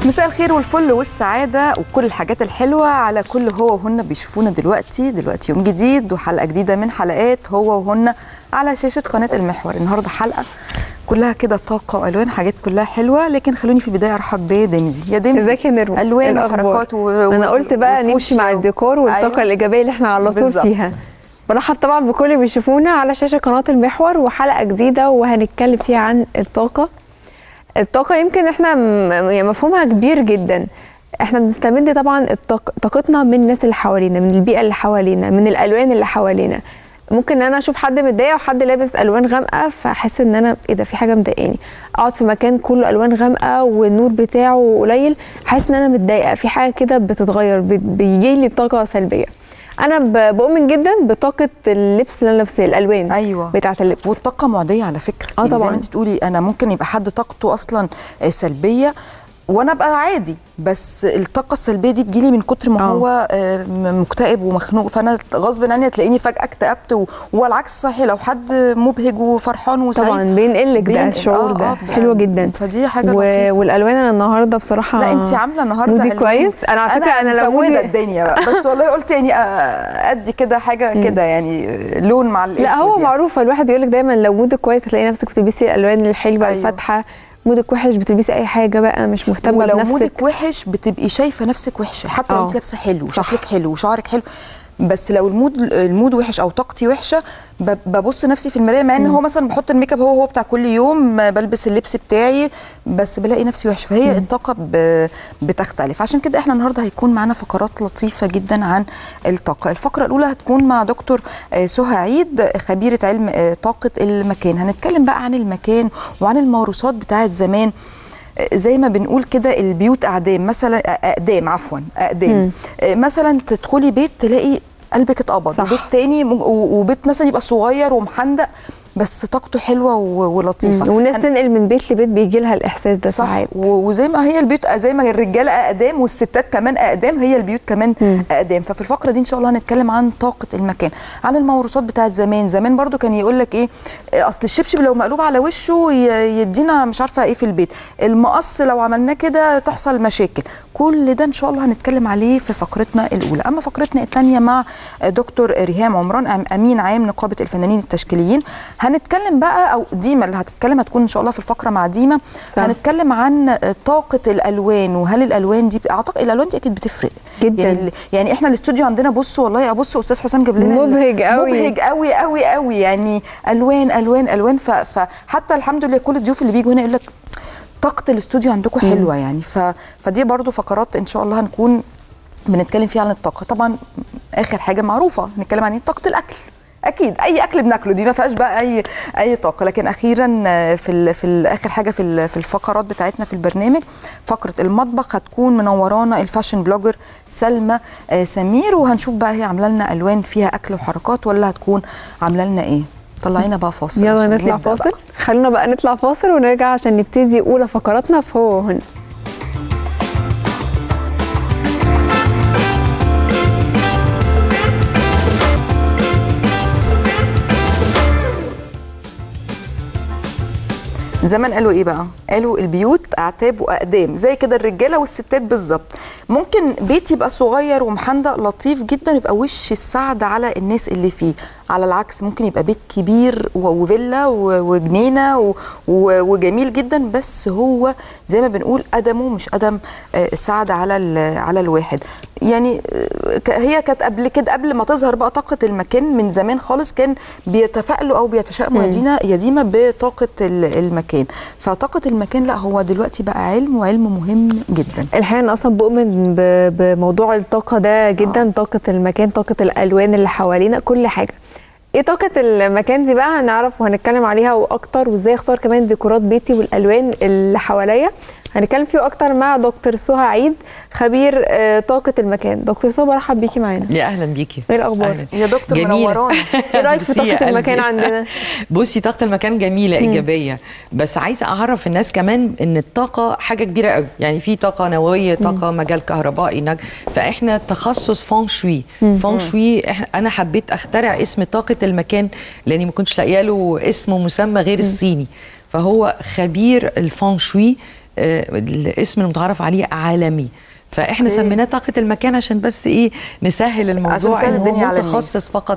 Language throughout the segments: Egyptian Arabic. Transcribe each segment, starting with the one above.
مساء الخير والفل والسعادة وكل الحاجات الحلوة على كل هو وهن بيشوفونا دلوقتي دلوقتي يوم جديد وحلقة جديدة من حلقات هو وهن على شاشة قناة المحور النهاردة حلقة كلها كده طاقة وألوان حاجات كلها حلوة لكن خلوني في البداية أرحب بدمزي يا دمزي ازيك يا نرو ألوان الأخبار؟ وحركات و... انا قلت بقى نمشي مع الديكور والطاقه أيوة. الايجابيه اللي احنا على طول بالظبط. فيها برحب طبعا بكل اللي بيشوفونا على شاشه قناه المحور وحلقه جديده وهنتكلم فيها عن الطاقه الطاقه يمكن احنا م- يعني مفهومها كبير جدا احنا بنستمد طبعا الطاق- طاقتنا من الناس اللي حوالينا من البيئه اللي حوالينا من الالوان اللي حوالينا ممكن ان انا اشوف حد متضايق وحد لابس الوان غامقه فاحس ان انا ايه ده في حاجه مضايقاني اقعد في مكان كله الوان غامقه والنور بتاعه قليل حاسس ان انا متضايقه في حاجه كده بتتغير بيجي لي طاقه سلبيه انا ب- بؤمن جدا بطاقه اللبس اللي انا لابساه الالوان أيوة. بتاعه اللبس والطاقة معدية على فكرة آه يعني زي طبعاً. ما انت تقولي أنا ممكن يبقى حد طاقته أصلا آه، سلبية وانا ابقى عادي بس الطاقه السلبيه دي تجيلي من كتر ما آه. هو آه، م- مكتئب ومخنوق فانا غصب عني تلاقيني فجاه اكتئبت و- والعكس صحيح لو حد مبهج وفرحان وسعيد طبعا بينقلك ده بينقل. الشعور آه، ده آه، حلو جدا فدي حاجه و... لطيفه والالوان انا النهارده بصراحه لا انت عامله النهارده مودي ألوان. كويس انا على فكره انا لو مسوده مودي الدنيا بقى بس والله قلت يعني آه، ادي كده حاجه كده يعني لون مع الاسود لا هو يعني. معروف الواحد يقول لك دايما لو مودك كويس هتلاقي نفسك بتلبسي الالوان الحلوه أيوة. أيوة. الفاتحه مودك وحش بتلبسي اي حاجه بقى مش مهتمه ولو بنفسك مودك وحش بتبقي شايفه نفسك وحشه حتى لو آه. انت لابسه حلو صح. وشكلك حلو وشعرك حلو بس لو المود المود وحش او طاقتي وحشه ب- ببص نفسي في المرايه مع ان هو مثلا بحط الميك اب هو هو بتاع كل يوم بلبس اللبس بتاعي بس بلاقي نفسي وحشه فهي الطاقه ب- بتختلف عشان كده احنا النهارده هيكون معانا فقرات لطيفه جدا عن الطاقه الفقره الاولى هتكون مع دكتور آه، سهى عيد خبيره علم آه، طاقه المكان هنتكلم بقى عن المكان وعن الموروثات بتاعت زمان زي ما بنقول كده البيوت اقدام مثلا اقدام عفوا اقدام مثلا تدخلي بيت تلاقي قلبك اتقبض صح. وبيت تاني م- و- وبيت مثلا يبقى صغير ومحندق بس طاقته حلوه و- ولطيفه والناس هن- تنقل من بيت لبيت بيجي لها الاحساس ده صح ساعات و- وزي ما هي البيوت زي ما الرجاله اقدام والستات كمان اقدام هي البيوت كمان مم. اقدام ففي الفقره دي ان شاء الله هنتكلم عن طاقه المكان عن الموروثات بتاعت زمان زمان برضو كان يقول لك ايه آه، اصل الشبشب لو مقلوب على وشه ي- يدينا مش عارفه ايه في البيت المقص لو عملناه كده تحصل مشاكل كل ده ان شاء الله هنتكلم عليه في فقرتنا الاولى اما فقرتنا الثانيه مع آه، دكتور ريهام عمران أم- امين عام نقابه الفنانين التشكيليين هنتكلم بقى او ديما اللي هتتكلم هتكون ان شاء الله في الفقره مع ديما صح. هنتكلم عن طاقه الالوان وهل الالوان دي اعتقد الالوان دي اكيد بتفرق جداً. يعني, ال- يعني احنا الاستوديو عندنا بصوا والله ابص استاذ حسام جاب لنا ال- مبهج قوي. مبهج قوي قوي قوي يعني الوان الوان الوان ف- فحتى الحمد لله كل الضيوف اللي بيجوا هنا يقول لك طاقه الاستوديو عندكم حلوه يعني ف... فدي برضو فقرات ان شاء الله هنكون بنتكلم فيها عن الطاقه طبعا اخر حاجه معروفه نتكلم عن ايه طاقه الاكل اكيد اي اكل بناكله دي ما فيهاش بقى اي اي طاقه لكن اخيرا آه، في ال في ال اخر حاجه في ال- في الفقرات بتاعتنا في البرنامج فقره المطبخ هتكون منورانا الفاشن بلوجر سلمى آه، سمير وهنشوف بقى هي عامله لنا الوان فيها اكل وحركات ولا هتكون عامله لنا ايه طلعينا بقى فاصل يلا عشان نطلع نبدأ فاصل بقى. خلونا بقى نطلع فاصل ونرجع عشان نبتدي اولى فقراتنا في هو وهنا زمان قالوا ايه بقى قالوا البيوت اعتاب واقدام زي كده الرجاله والستات بالظبط ممكن بيت يبقى صغير ومحندق لطيف جدا يبقى وش السعد على الناس اللي فيه على العكس ممكن يبقى بيت كبير و- وفيلا و- وجنينه و- و- وجميل جدا بس هو زي ما بنقول قدمه مش قدم آه، سعد على ال- على الواحد يعني آه، ك- هي كانت قبل كده قبل ما تظهر بقى طاقه المكان من زمان خالص كان بيتفائلوا او بيتشائموا يا دينا يا ديما بطاقه ال- المكان فطاقه المكان لا هو دلوقتي بقى علم وعلم مهم جدا الحقيقه انا اصلا بؤمن ب- بموضوع الطاقه ده جدا آه. طاقه المكان طاقه الالوان اللي حوالينا كل حاجه ايه طاقه المكان دي بقى هنعرف وهنتكلم عليها واكتر وازاي اختار كمان ديكورات بيتي والالوان اللي حواليا هنتكلم فيه اكتر مع دكتور سهى عيد خبير آه، طاقه المكان دكتور سهى برحب بيكي معانا يا اهلا بيكي ايه الاخبار أهلاً. يا دكتور جميلة. منورانا ايه رايك في ميرسي يا طاقه المكان قلبي. عندنا بصي طاقه المكان جميله ايجابيه بس عايزه اعرف الناس كمان ان الطاقه حاجه كبيره قوي يعني في طاقه نوويه طاقه مجال كهربائي نج... فاحنا تخصص فون شوي فون شوي إح- انا حبيت اخترع اسم طاقه المكان لاني ما كنتش لاقيه له اسم ومسمى غير الصيني فهو خبير الفون شوي آه، الاسم المتعارف عليه عالمي فاحنا أوكي. سميناه طاقه المكان عشان بس ايه نسهل الموضوع عشان نسهل إن هو الدنيا على متخصص الناس. فقط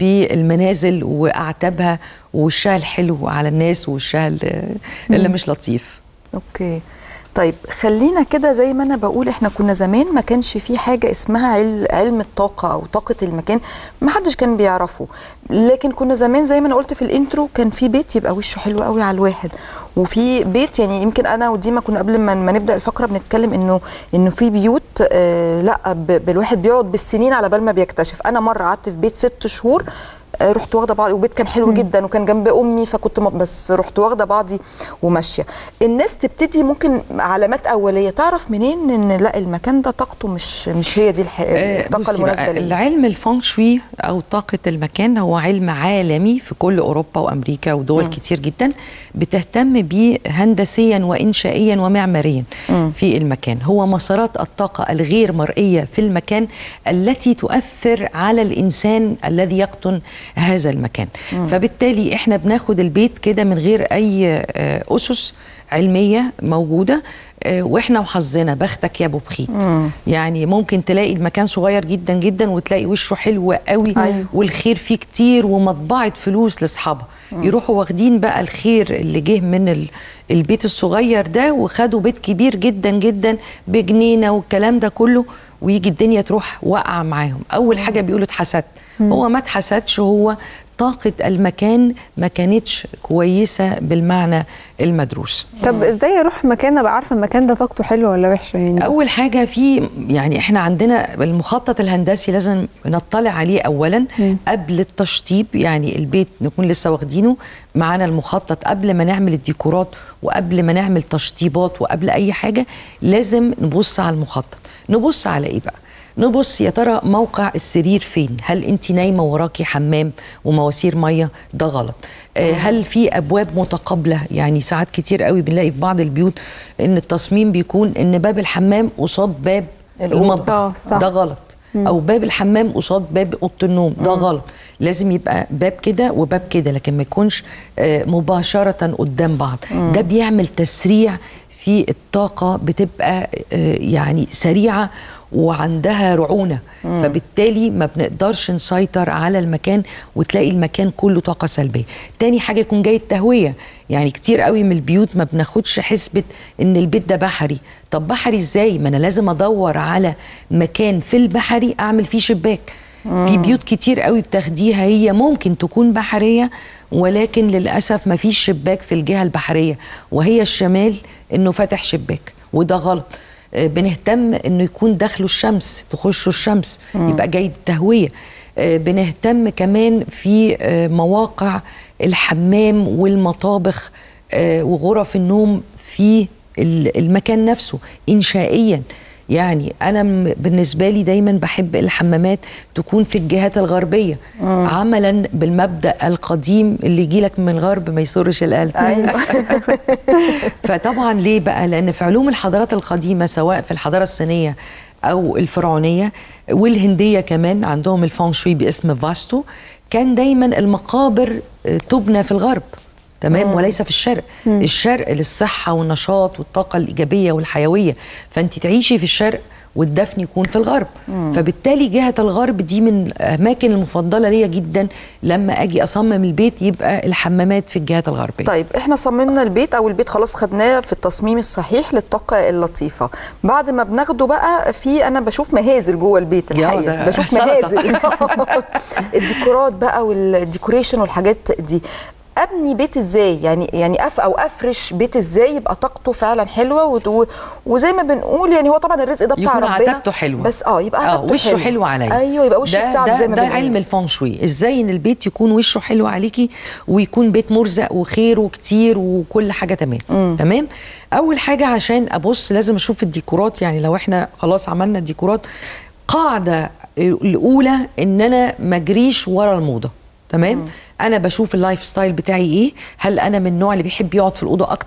بالمنازل واعتابها ووشها الحلو على الناس ووشها اللي اللي مش لطيف اوكي طيب خلينا كده زي ما انا بقول احنا كنا زمان ما كانش في حاجه اسمها عل- علم الطاقه او طاقه المكان ما حدش كان بيعرفه لكن كنا زمان زي ما انا قلت في الانترو كان في بيت يبقى وشه حلو قوي على الواحد وفي بيت يعني يمكن انا وديما كنا قبل ما ما نبدا الفقره بنتكلم انه انه في بيوت آه لا ب- بالواحد بيقعد بالسنين على بال ما بيكتشف انا مره قعدت في بيت ست شهور آه، رحت واخده بعض وبيت كان حلو جدا وكان جنب امي فكنت م- بس رحت واخده بعضي وماشيه الناس تبتدي ممكن علامات اوليه تعرف منين ان لا المكان ده طاقته مش مش هي دي الح... آه، الطاقه بصي المناسبه بقى، ليه العلم الفونغ شوي او طاقه المكان هو علم عالمي في كل اوروبا وامريكا ودول مم. كتير جدا بتهتم بيه هندسيا وانشائيا ومعماريا مم. في المكان هو مسارات الطاقه الغير مرئيه في المكان التي تؤثر على الانسان الذي يقطن هذا المكان فبالتالي احنا بناخد البيت كده من غير اي آه، اسس علميه موجوده آه، واحنا وحظنا بختك يا ابو بخيت مم. يعني ممكن تلاقي المكان صغير جدا جدا وتلاقي وشه حلو قوي أيوة. والخير فيه كتير ومطبعه فلوس لاصحابها يروحوا واخدين بقى الخير اللي جه من ال- البيت الصغير ده وخدوا بيت كبير جدا جدا بجنينه والكلام ده كله ويجي الدنيا تروح واقعه معاهم اول حاجه بيقولوا اتحسدت هو ما اتحسدش هو طاقه المكان ما كانتش كويسه بالمعنى المدروس طب ازاي اروح مكان ابقى عارفه المكان ده طاقته حلوه ولا وحشه يعني اول حاجه في يعني احنا عندنا المخطط الهندسي لازم نطلع عليه اولا مم. قبل التشطيب يعني البيت نكون لسه واخدينه معانا المخطط قبل ما نعمل الديكورات وقبل ما نعمل تشطيبات وقبل اي حاجه لازم نبص على المخطط نبص على ايه بقى نبص يا ترى موقع السرير فين هل انت نايمه وراكي حمام ومواسير ميه ده غلط آه، هل في ابواب متقابله يعني ساعات كتير قوي بنلاقي في بعض البيوت ان التصميم بيكون ان باب الحمام قصاد باب الأوضة. المطبخ آه، صح. ده غلط او باب الحمام قصاد باب اوضه النوم ده غلط لازم يبقى باب كده وباب كده لكن ما يكونش آه، مباشره قدام بعض ده بيعمل تسريع في الطاقه بتبقى آه، يعني سريعه وعندها رعونه فبالتالي ما بنقدرش نسيطر على المكان وتلاقي المكان كله طاقه سلبيه تاني حاجه يكون جاي التهويه يعني كتير قوي من البيوت ما بناخدش حسبه ان البيت ده بحري طب بحري ازاي ما انا لازم ادور على مكان في البحري اعمل فيه شباك في بيوت كتير قوي بتاخديها هي ممكن تكون بحريه ولكن للاسف ما فيش شباك في الجهه البحريه وهي الشمال انه فاتح شباك وده غلط آه، بنهتم انه يكون داخله الشمس تخشه الشمس يبقى جاي التهويه آه، بنهتم كمان في آه، مواقع الحمام والمطابخ آه، وغرف النوم في ال- المكان نفسه انشائيا يعني انا م- بالنسبه لي دايما بحب الحمامات تكون في الجهات الغربيه عملا بالمبدا القديم اللي يجيلك من الغرب ما يسرش القلب ايوه فطبعا ليه بقى لان في علوم الحضارات القديمه سواء في الحضاره الصينيه او الفرعونيه والهنديه كمان عندهم الفونغ شوي باسم فاستو كان دايما المقابر آه، تبنى في الغرب تمام وليس في الشرق الشرق للصحه والنشاط والطاقه الايجابيه والحيويه فانت تعيشي في الشرق والدفن يكون في الغرب فبالتالي جهه الغرب دي من الاماكن المفضله ليا جدا لما اجي اصمم البيت يبقى الحمامات في الجهات الغربيه طيب احنا صممنا البيت او البيت خلاص خدناه في التصميم الصحيح للطاقه اللطيفه بعد ما بناخده بقى في انا بشوف مهازل جوه البيت يا الحقيقه ده بشوف سلطة. مهازل الديكورات بقى والديكوريشن والحاجات دي ابني بيت ازاي يعني يعني اف او افرش بيت ازاي يبقى طاقته فعلا حلوه و- و- وزي ما بنقول يعني هو طبعا الرزق ده بتاع يكون ربنا عتبته حلوه بس اه يبقى اه عتبته وشه حلو عليا ايوه يبقى وش ده- السعد ده زي ما ده بنقول علم الفونغ شوي ازاي ان البيت يكون وشه حلو عليكي ويكون بيت مرزق وخير وكتير وكل حاجه تمام مم. تمام اول حاجه عشان ابص لازم اشوف الديكورات يعني لو احنا خلاص عملنا الديكورات قاعده الاولى ان انا ما اجريش ورا الموضه تمام انا بشوف اللايف ستايل بتاعي ايه هل انا من النوع اللي بيحب يقعد في الاوضه اكتر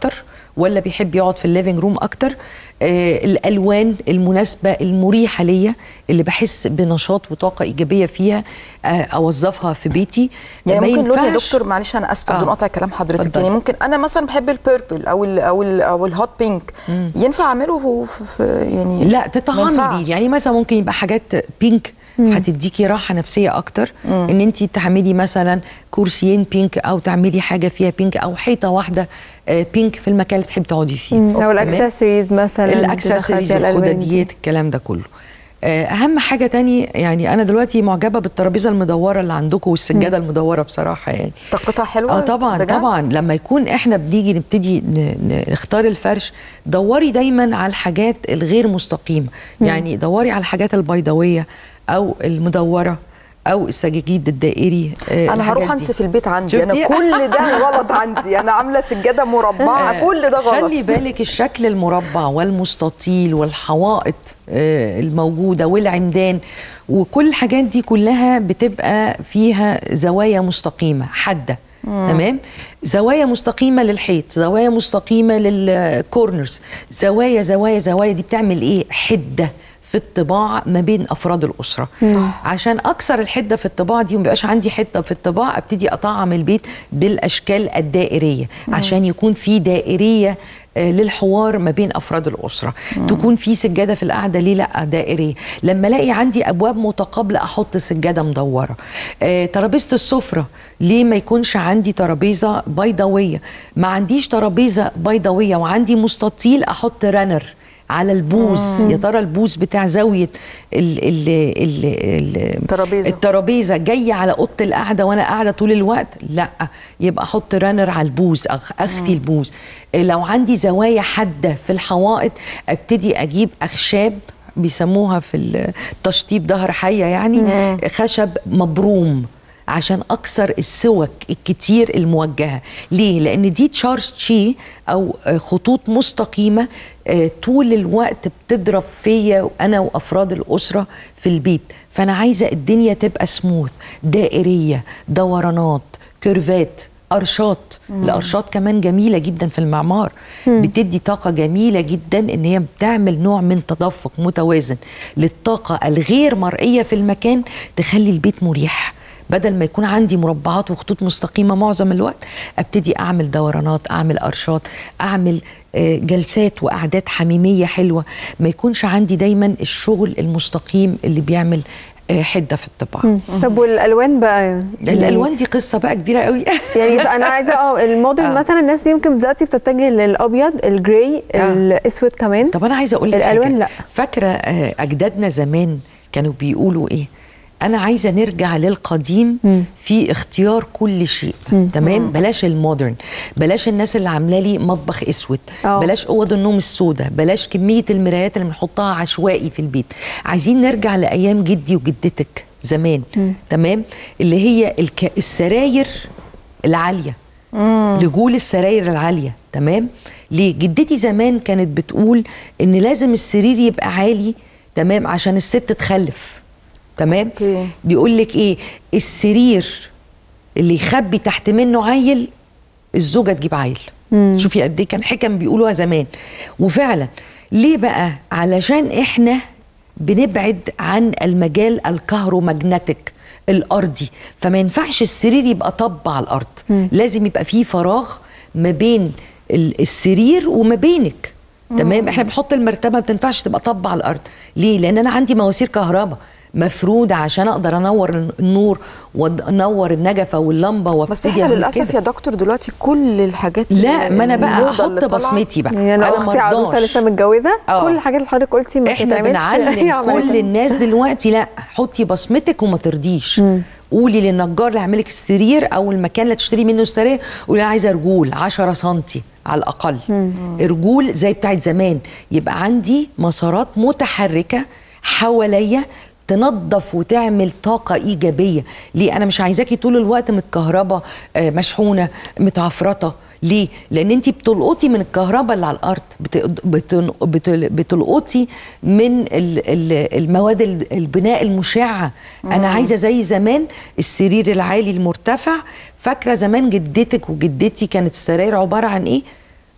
ولا بيحب يقعد في الليفينج روم اكتر آه الالوان المناسبه المريحه ليا اللي بحس بنشاط وطاقه ايجابيه فيها آه اوظفها في بيتي يعني ما ممكن لون يا ينفعش- دكتور معلش انا اسفه بدون آه. قطع كلام حضرتك اتفضلي. يعني ممكن انا مثلا بحب البيربل او ال او ال او الهوت بينك ينفع اعمله في, في يعني لا ما تطعمي ينفعش. بيه يعني مثلا ممكن يبقى حاجات بينك هتديكي راحه نفسيه اكتر ان انت تعملي مثلا كرسيين بينك او تعملي حاجه فيها بينك او حيطه واحده آه، بينك في المكان اللي تحبي تقعدي فيه او تمام؟ الاكسسوارز مثلا تدخل الاكسسوارز فيها الألوان دي. الخداديات الكلام ده كله آه، اهم حاجه تاني يعني انا دلوقتي معجبه بالترابيزه المدوره اللي عندكم والسجاده المدوره بصراحه يعني طاقتها حلوه اه طبعا بجد؟ طبعا لما يكون احنا بنيجي نبتدي ن- ن- نختار الفرش دوري دايما على الحاجات الغير مستقيمه يعني دوري على الحاجات البيضاويه او المدوره او السجاجيد الدائري آه، انا الحاجات هروح دي. انسف البيت عندي انا شفتي؟ كل ده غلط عندي انا عامله سجاده مربعه آه، كل ده غلط خلي بالك الشكل المربع والمستطيل والحوائط آه، الموجوده والعمدان وكل الحاجات دي كلها بتبقى فيها زوايا مستقيمه حاده تمام زوايا مستقيمه للحيط زوايا مستقيمه للكورنرز زوايا زوايا زوايا دي بتعمل ايه حده في الطباع ما بين افراد الاسره صح. عشان اكسر الحده في الطباع دي وما يبقاش عندي حته في الطباع ابتدي اطعم البيت بالاشكال الدائريه عشان يكون في دائريه آه، للحوار ما بين افراد الاسره تكون في سجاده في القعده ليه لا دائريه لما الاقي عندي ابواب متقابله احط سجاده مدوره آه، ترابيزه السفره ليه ما يكونش عندي ترابيزه بيضاويه ما عنديش ترابيزه بيضاويه وعندي مستطيل احط رانر على البوز يا ترى البوز بتاع زاويه ال ال ال ال الترابيزة. الترابيزه جايه على اوضه القعده وانا قاعده طول الوقت لا يبقى احط رانر على البوز أخ اخفي البوز إيه لو عندي زوايا حاده في الحوائط ابتدي اجيب اخشاب بيسموها في التشطيب ظهر حيه يعني خشب مبروم عشان اكسر السوك الكتير الموجهه ليه لان دي تشارج شي او آه، خطوط مستقيمه آه، طول الوقت بتضرب فيا انا وافراد الاسره في البيت فانا عايزه الدنيا تبقى سموث دائريه دورانات كيرفات ارشات الارشات كمان جميله جدا في المعمار بتدي طاقه جميله جدا ان هي بتعمل نوع من تدفق متوازن للطاقه الغير مرئيه في المكان تخلي البيت مريح بدل ما يكون عندي مربعات وخطوط مستقيمه معظم الوقت ابتدي اعمل دورانات اعمل ارشات اعمل آه، جلسات وقعدات حميميه حلوه ما يكونش عندي دايما الشغل المستقيم اللي بيعمل آه، حده في الطباع مم. طب والالوان بقى الالوان دي قصه بقى كبيره قوي يعني انا عايزه اه الموديل آه. مثلا الناس دي يمكن دلوقتي بتتجه للابيض الجراي آه. الاسود كمان طب انا عايزه اقول لك الألوان حاجة. لأ. فاكره آه، اجدادنا زمان كانوا بيقولوا ايه انا عايزه نرجع للقديم مم. في اختيار كل شيء تمام بلاش المودرن بلاش الناس اللي عامله لي مطبخ اسود آه. بلاش اوض النوم السوداء بلاش كميه المرايات اللي بنحطها عشوائي في البيت عايزين نرجع لايام جدي وجدتك زمان تمام اللي هي الك... السراير العاليه رجول السراير العاليه تمام ليه جدتي زمان كانت بتقول ان لازم السرير يبقى عالي تمام عشان الست تخلف تمام أوكي. بيقول لك ايه السرير اللي يخبي تحت منه عيل الزوجه تجيب عيل شوفي قد ايه كان حكم بيقولوها زمان وفعلا ليه بقى علشان احنا بنبعد عن المجال الكهرومagnetic الارضي فما ينفعش السرير يبقى طب على الارض لازم يبقى فيه فراغ ما بين ال- السرير وما بينك تمام احنا بنحط المرتبه ما بتنفعش تبقى طب على الارض ليه لان انا عندي مواسير كهرباء مفروده عشان اقدر انور النور وانور النجفه واللمبه بس وابتدي احنا أعمل للاسف كده. يا دكتور دلوقتي كل الحاجات لا ما انا بقى الموضة اللي احط طالعة- بصمتي بقى يعني انا اختي مرضاش. عروسه لسه متجوزه آه. كل الحاجات اللي حضرتك قلتي ما احنا تتعملش بنعلم هي عملتها. كل الناس دلوقتي لا حطي بصمتك وما ترضيش قولي للنجار اللي هيعمل لك السرير او المكان اللي تشتري منه السرير قولي انا عايزه رجول 10 سم على الاقل رجول زي بتاعت زمان يبقى عندي مسارات متحركه حواليا تنظف وتعمل طاقة إيجابية ليه أنا مش عايزاكي طول الوقت متكهربة آه، مشحونة متعفرطة ليه؟ لأن أنت بتلقطي من الكهرباء اللي على الأرض بت- بتن- بتل- بتلقطي من ال- ال- المواد ال- البناء المشعة أنا عايزة زي زمان السرير العالي المرتفع فاكرة زمان جدتك وجدتي كانت السراير عبارة عن إيه؟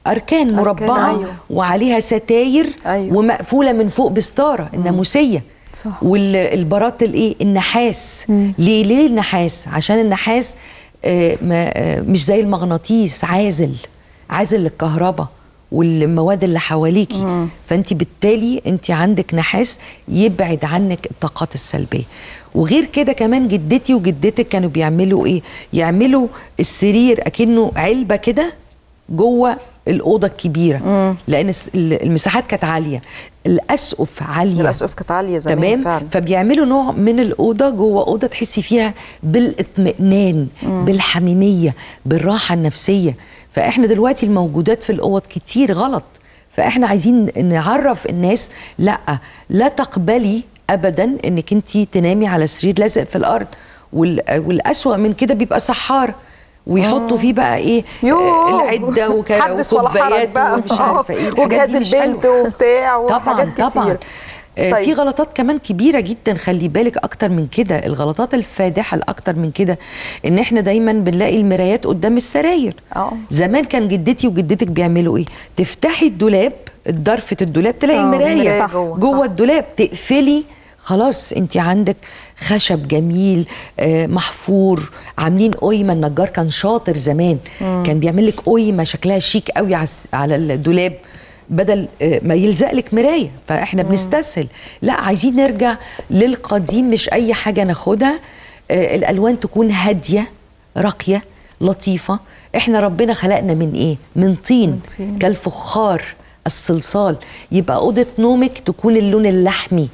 اركان مربعه أيوة. وعليها ستاير أيوة. ومقفوله من فوق بستاره الناموسيه صح. والبارات الايه النحاس ليه ليه النحاس عشان النحاس آه، ما آه، مش زي المغناطيس عازل عازل للكهرباء والمواد اللي حواليكي فانت بالتالي انت عندك نحاس يبعد عنك الطاقات السلبيه وغير كده كمان جدتي وجدتك كانوا بيعملوا ايه يعملوا السرير اكنه علبه كده جوه الاوضه الكبيره لان الس- المساحات كانت عاليه الاسقف عاليه الاسقف كانت عاليه زمان تمام فعلا فبيعملوا نوع من الاوضه جوه اوضه تحسي فيها بالاطمئنان بالحميميه بالراحه النفسيه فاحنا دلوقتي الموجودات في الاوض كتير غلط فاحنا عايزين نعرف الناس لا لا تقبلي ابدا انك انت تنامي على سرير لازق في الارض وال- والاسوأ من كده بيبقى سحار ويحطوا فيه بقى ايه يوه. آه، العده وك- حدث ولا حرج وكوبايات بقى ومش عارفه ايه الحاجات وجهاز دي مش البنت حلوة. وبتاع طبعا وحاجات طبعا كتير آه، طيب. في غلطات كمان كبيره جدا خلي بالك اكتر من كده الغلطات الفادحه الاكتر من كده ان احنا دايما بنلاقي المرايات قدام السراير اه. زمان كان جدتي وجدتك بيعملوا ايه تفتحي الدولاب ضرفه الدولاب تلاقي اه، المرايه المراية صح. جوه، جوه صح. الدولاب تقفلي خلاص انت عندك خشب جميل آه، محفور عاملين قيمه النجار كان شاطر زمان كان بيعمل لك قيمه شكلها شيك قوي على الس- على الدولاب بدل آه، ما يلزق لك مرايه فاحنا بنستسهل لا عايزين نرجع للقديم مش اي حاجه ناخدها آه، الالوان تكون هاديه راقيه لطيفه احنا ربنا خلقنا من ايه من طين, من طين. كالفخار الصلصال يبقى اوضه نومك تكون اللون اللحمي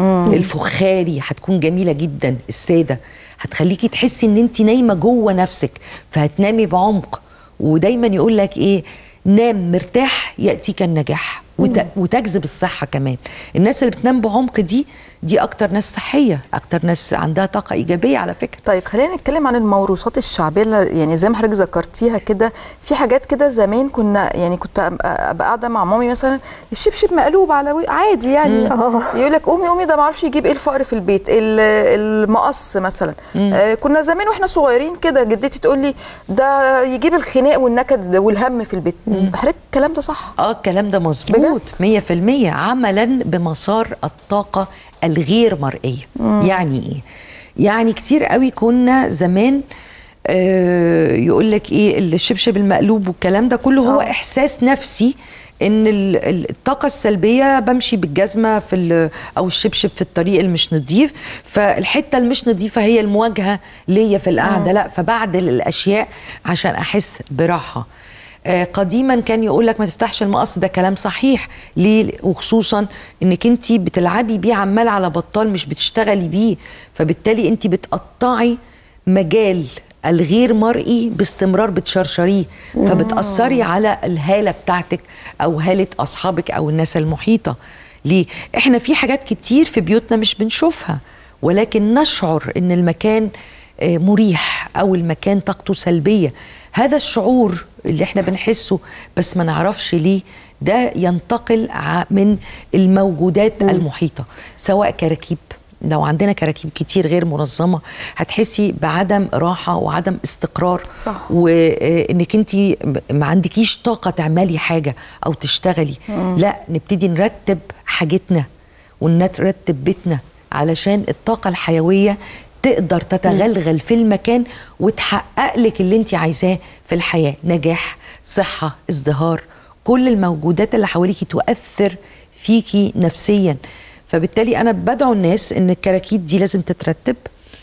الفخاري هتكون جميله جدا الساده هتخليكي تحسي ان انت نايمه جوه نفسك فهتنامي بعمق ودايما يقول لك ايه نام مرتاح ياتيك النجاح وت... وتجذب الصحه كمان الناس اللي بتنام بعمق دي دي اكتر ناس صحيه اكتر ناس عندها طاقه ايجابيه على فكره طيب خلينا نتكلم عن الموروثات الشعبيه اللي- يعني زي ما حضرتك ذكرتيها كده في حاجات كده زمان كنا يعني كنت أبقى- ابقى قاعده مع مامي مثلا الشبشب مقلوب على وي- عادي يعني يقول لك قومي قومي ده ما اعرفش يجيب ايه الفقر في البيت ال- المقص مثلا آه كنا زمان واحنا صغيرين كده جدتي تقول لي ده يجيب الخناق والنكد والهم في البيت حضرتك الكلام ده صح اه الكلام ده مظبوط 100% عملا بمسار الطاقه الغير مرئيه يعني ايه يعني كتير قوي كنا زمان آه يقول لك ايه الشبشب المقلوب والكلام ده كله هو آه. احساس نفسي ان ال- ال- الطاقه السلبيه بمشي بالجزمه في ال- او الشبشب في الطريق المش نظيف فالحته المش نظيفه هي المواجهه ليا في القعده لا فبعدل الاشياء عشان احس براحه آه، قديما كان يقول لك ما تفتحش المقص ده كلام صحيح ليه وخصوصا انك انت بتلعبي بيه عمال على بطال مش بتشتغلي بيه فبالتالي انت بتقطعي مجال الغير مرئي باستمرار بتشرشريه فبتأثري على الهالة بتاعتك أو هالة أصحابك أو الناس المحيطة ليه؟ إحنا في حاجات كتير في بيوتنا مش بنشوفها ولكن نشعر إن المكان آه، مريح أو المكان طاقته سلبية هذا الشعور اللي احنا بنحسه بس ما نعرفش ليه ده ينتقل ع- من الموجودات المحيطة سواء كراكيب لو عندنا كراكيب كتير غير منظمه هتحسي بعدم راحه وعدم استقرار صح. وانك انت ما عندكيش طاقه تعملي حاجه او تشتغلي لا نبتدي نرتب حاجتنا ونرتب بيتنا علشان الطاقه الحيويه تقدر تتغلغل في المكان وتحقق لك اللي انت عايزاه في الحياه نجاح صحه ازدهار كل الموجودات اللي حواليكي تؤثر فيكي نفسيا فبالتالي انا بدعو الناس ان الكراكيب دي لازم تترتب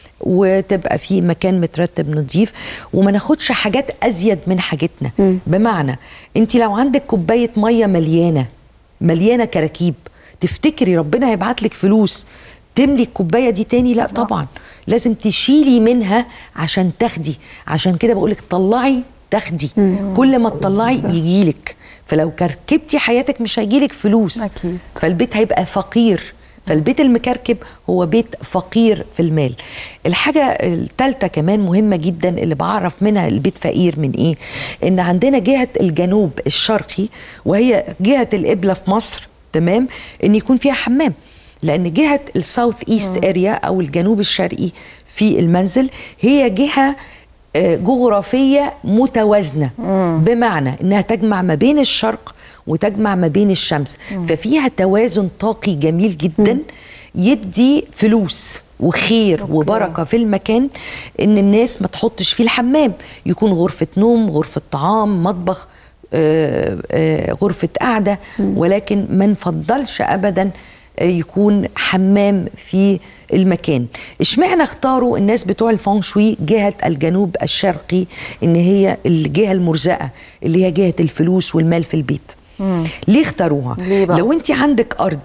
وتبقى في مكان مترتب نظيف وما ناخدش حاجات ازيد من حاجتنا بمعنى انت لو عندك كوبايه ميه مليانه مليانه كراكيب تفتكري ربنا هيبعت لك فلوس تملي الكوبايه دي تاني لا طبعا لازم تشيلي منها عشان تاخدي عشان كده بقولك طلعي تاخدي كل ما تطلعي يجيلك فلو كركبتي حياتك مش هيجيلك فلوس أكيد. فالبيت هيبقى فقير فالبيت المكركب هو بيت فقير في المال الحاجة الثالثة كمان مهمة جدا اللي بعرف منها البيت فقير من ايه ان عندنا جهة الجنوب الشرقي وهي جهة القبلة في مصر تمام ان يكون فيها حمام لان جهة الساوث ايست اريا او الجنوب الشرقي في المنزل هي جهة آه، جغرافيه متوازنه بمعنى انها تجمع ما بين الشرق وتجمع ما بين الشمس ففيها توازن طاقي جميل جدا يدي فلوس وخير أوكي. وبركه في المكان ان الناس ما تحطش فيه الحمام يكون غرفه نوم غرفه طعام مطبخ آه، آه، غرفه قعده ولكن ما نفضلش ابدا آه، يكون حمام في المكان اشمعنى اختاروا الناس بتوع الفeng شوي جهه الجنوب الشرقي ان هي الجهه المرزقه اللي هي جهه الفلوس والمال في البيت ليه اختاروها ليه بقى؟ لو انت عندك ارض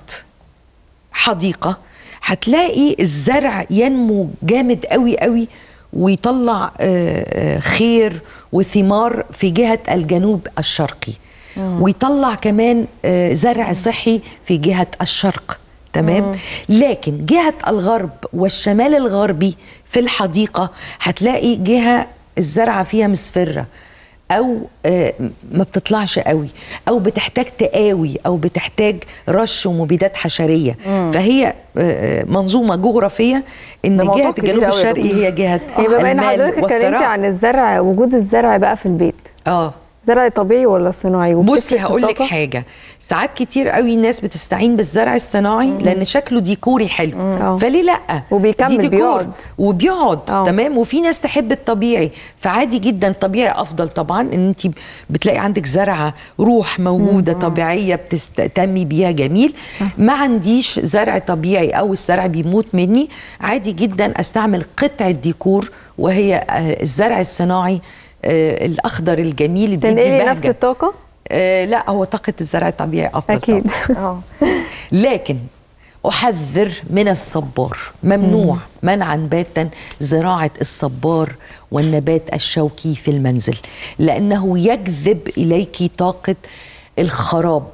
حديقه هتلاقي الزرع ينمو جامد قوي قوي ويطلع آه، آه، خير وثمار في جهه الجنوب الشرقي ويطلع كمان آه، زرع صحي في جهه الشرق تمام لكن جهه الغرب والشمال الغربي في الحديقه هتلاقي جهه الزرعه فيها مصفره او آه، ما بتطلعش قوي او بتحتاج تقاوي او بتحتاج رش ومبيدات حشريه فهي آه، منظومه جغرافيه ان ده موضوع جهه كبير الجنوب قوي يا الشرقي دكتور. هي جهه يبقى بما ان المال حضرتك اتكلمتي والثراء. عن الزرع وجود الزرع بقى في البيت اه زرع طبيعي ولا صناعي بصي وبتفرق في هقول لك الطاقة؟ حاجه ساعات كتير قوي الناس بتستعين بالزرع الصناعي لان شكله ديكوري حلو آه. فليه لا وبيكمل، دي ديكور. بيقعد. وبيقعد آه. تمام وفي ناس تحب الطبيعي فعادي جدا الطبيعي افضل طبعا ان انت بتلاقي عندك زرعه روح موجوده طبيعيه بتهتمي بيها جميل ما عنديش زرع طبيعي او الزرع بيموت مني عادي جدا استعمل قطعه ديكور وهي آه، الزرع الصناعي آه، الاخضر الجميل اللي بيدي تنقلي بهجة. نفس الطاقه آه لا هو طاقة الزرع الطبيعي أفضل اكيد طبعا. اه لكن أحذر من الصبار ممنوع منعا باتا زراعة الصبار والنبات الشوكي في المنزل لأنه يجذب إليك طاقة الخراب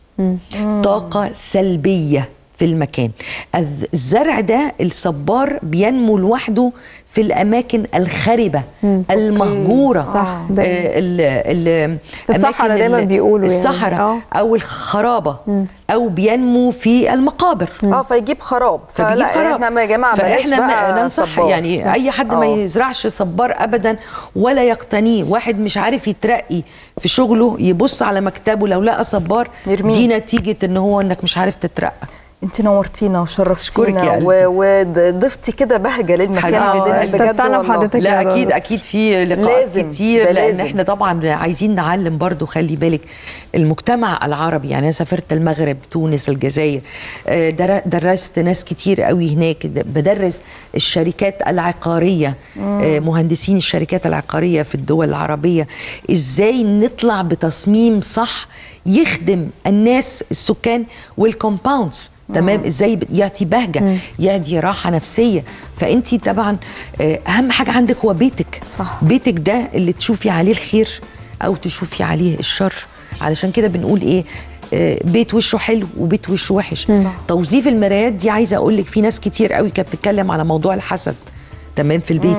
طاقة سلبية في المكان الز- الزرع ده الصبار بينمو لوحده في الأماكن الخربة المهجورة صح، ده- آه، ال ال في الصحراء أماكن دايما ال- بيقولوا يعني. الصحراء آه. او الخرابه او بينمو في المقابر اه فيجيب خراب فبيجيب فلا خراب. احنا يا جماعه بلاش فاحنا ما بقى ننصح صبار. يعني اي حد ما آه. يزرعش صبار ابدا ولا يقتنيه واحد مش عارف يترقي في شغله يبص على مكتبه لو لقى صبار يرميه. دي نتيجه ان هو انك مش عارف تترقى انت نورتينا أشكرك وشرفتينا يا قلبي. و- وضفتي كده بهجه للمكان حبيبي. عندنا آه، بجد استمتعنا والله بحضرتك. لا يا اكيد رب. اكيد في لقاءات لازم، كتير ده لان لازم. احنا طبعا عايزين نعلم برضو خلي بالك المجتمع العربي يعني انا سافرت المغرب تونس الجزائر آه، در- درست ناس كتير قوي هناك د- بدرس الشركات العقاريه آه، مهندسين الشركات العقاريه في الدول العربيه ازاي نطلع بتصميم صح يخدم الناس السكان والكومباوندز تمام ازاي ب- يعطي بهجه يعطي راحه نفسيه فانت طبعا آه، اهم حاجه عندك هو بيتك صح. بيتك ده اللي تشوفي عليه الخير او تشوفي عليه الشر علشان كده بنقول ايه آه، بيت وشه حلو وبيت وشه وحش صح. توظيف المرايات دي عايزه اقول لك في ناس كتير قوي كانت بتتكلم على موضوع الحسد تمام في البيت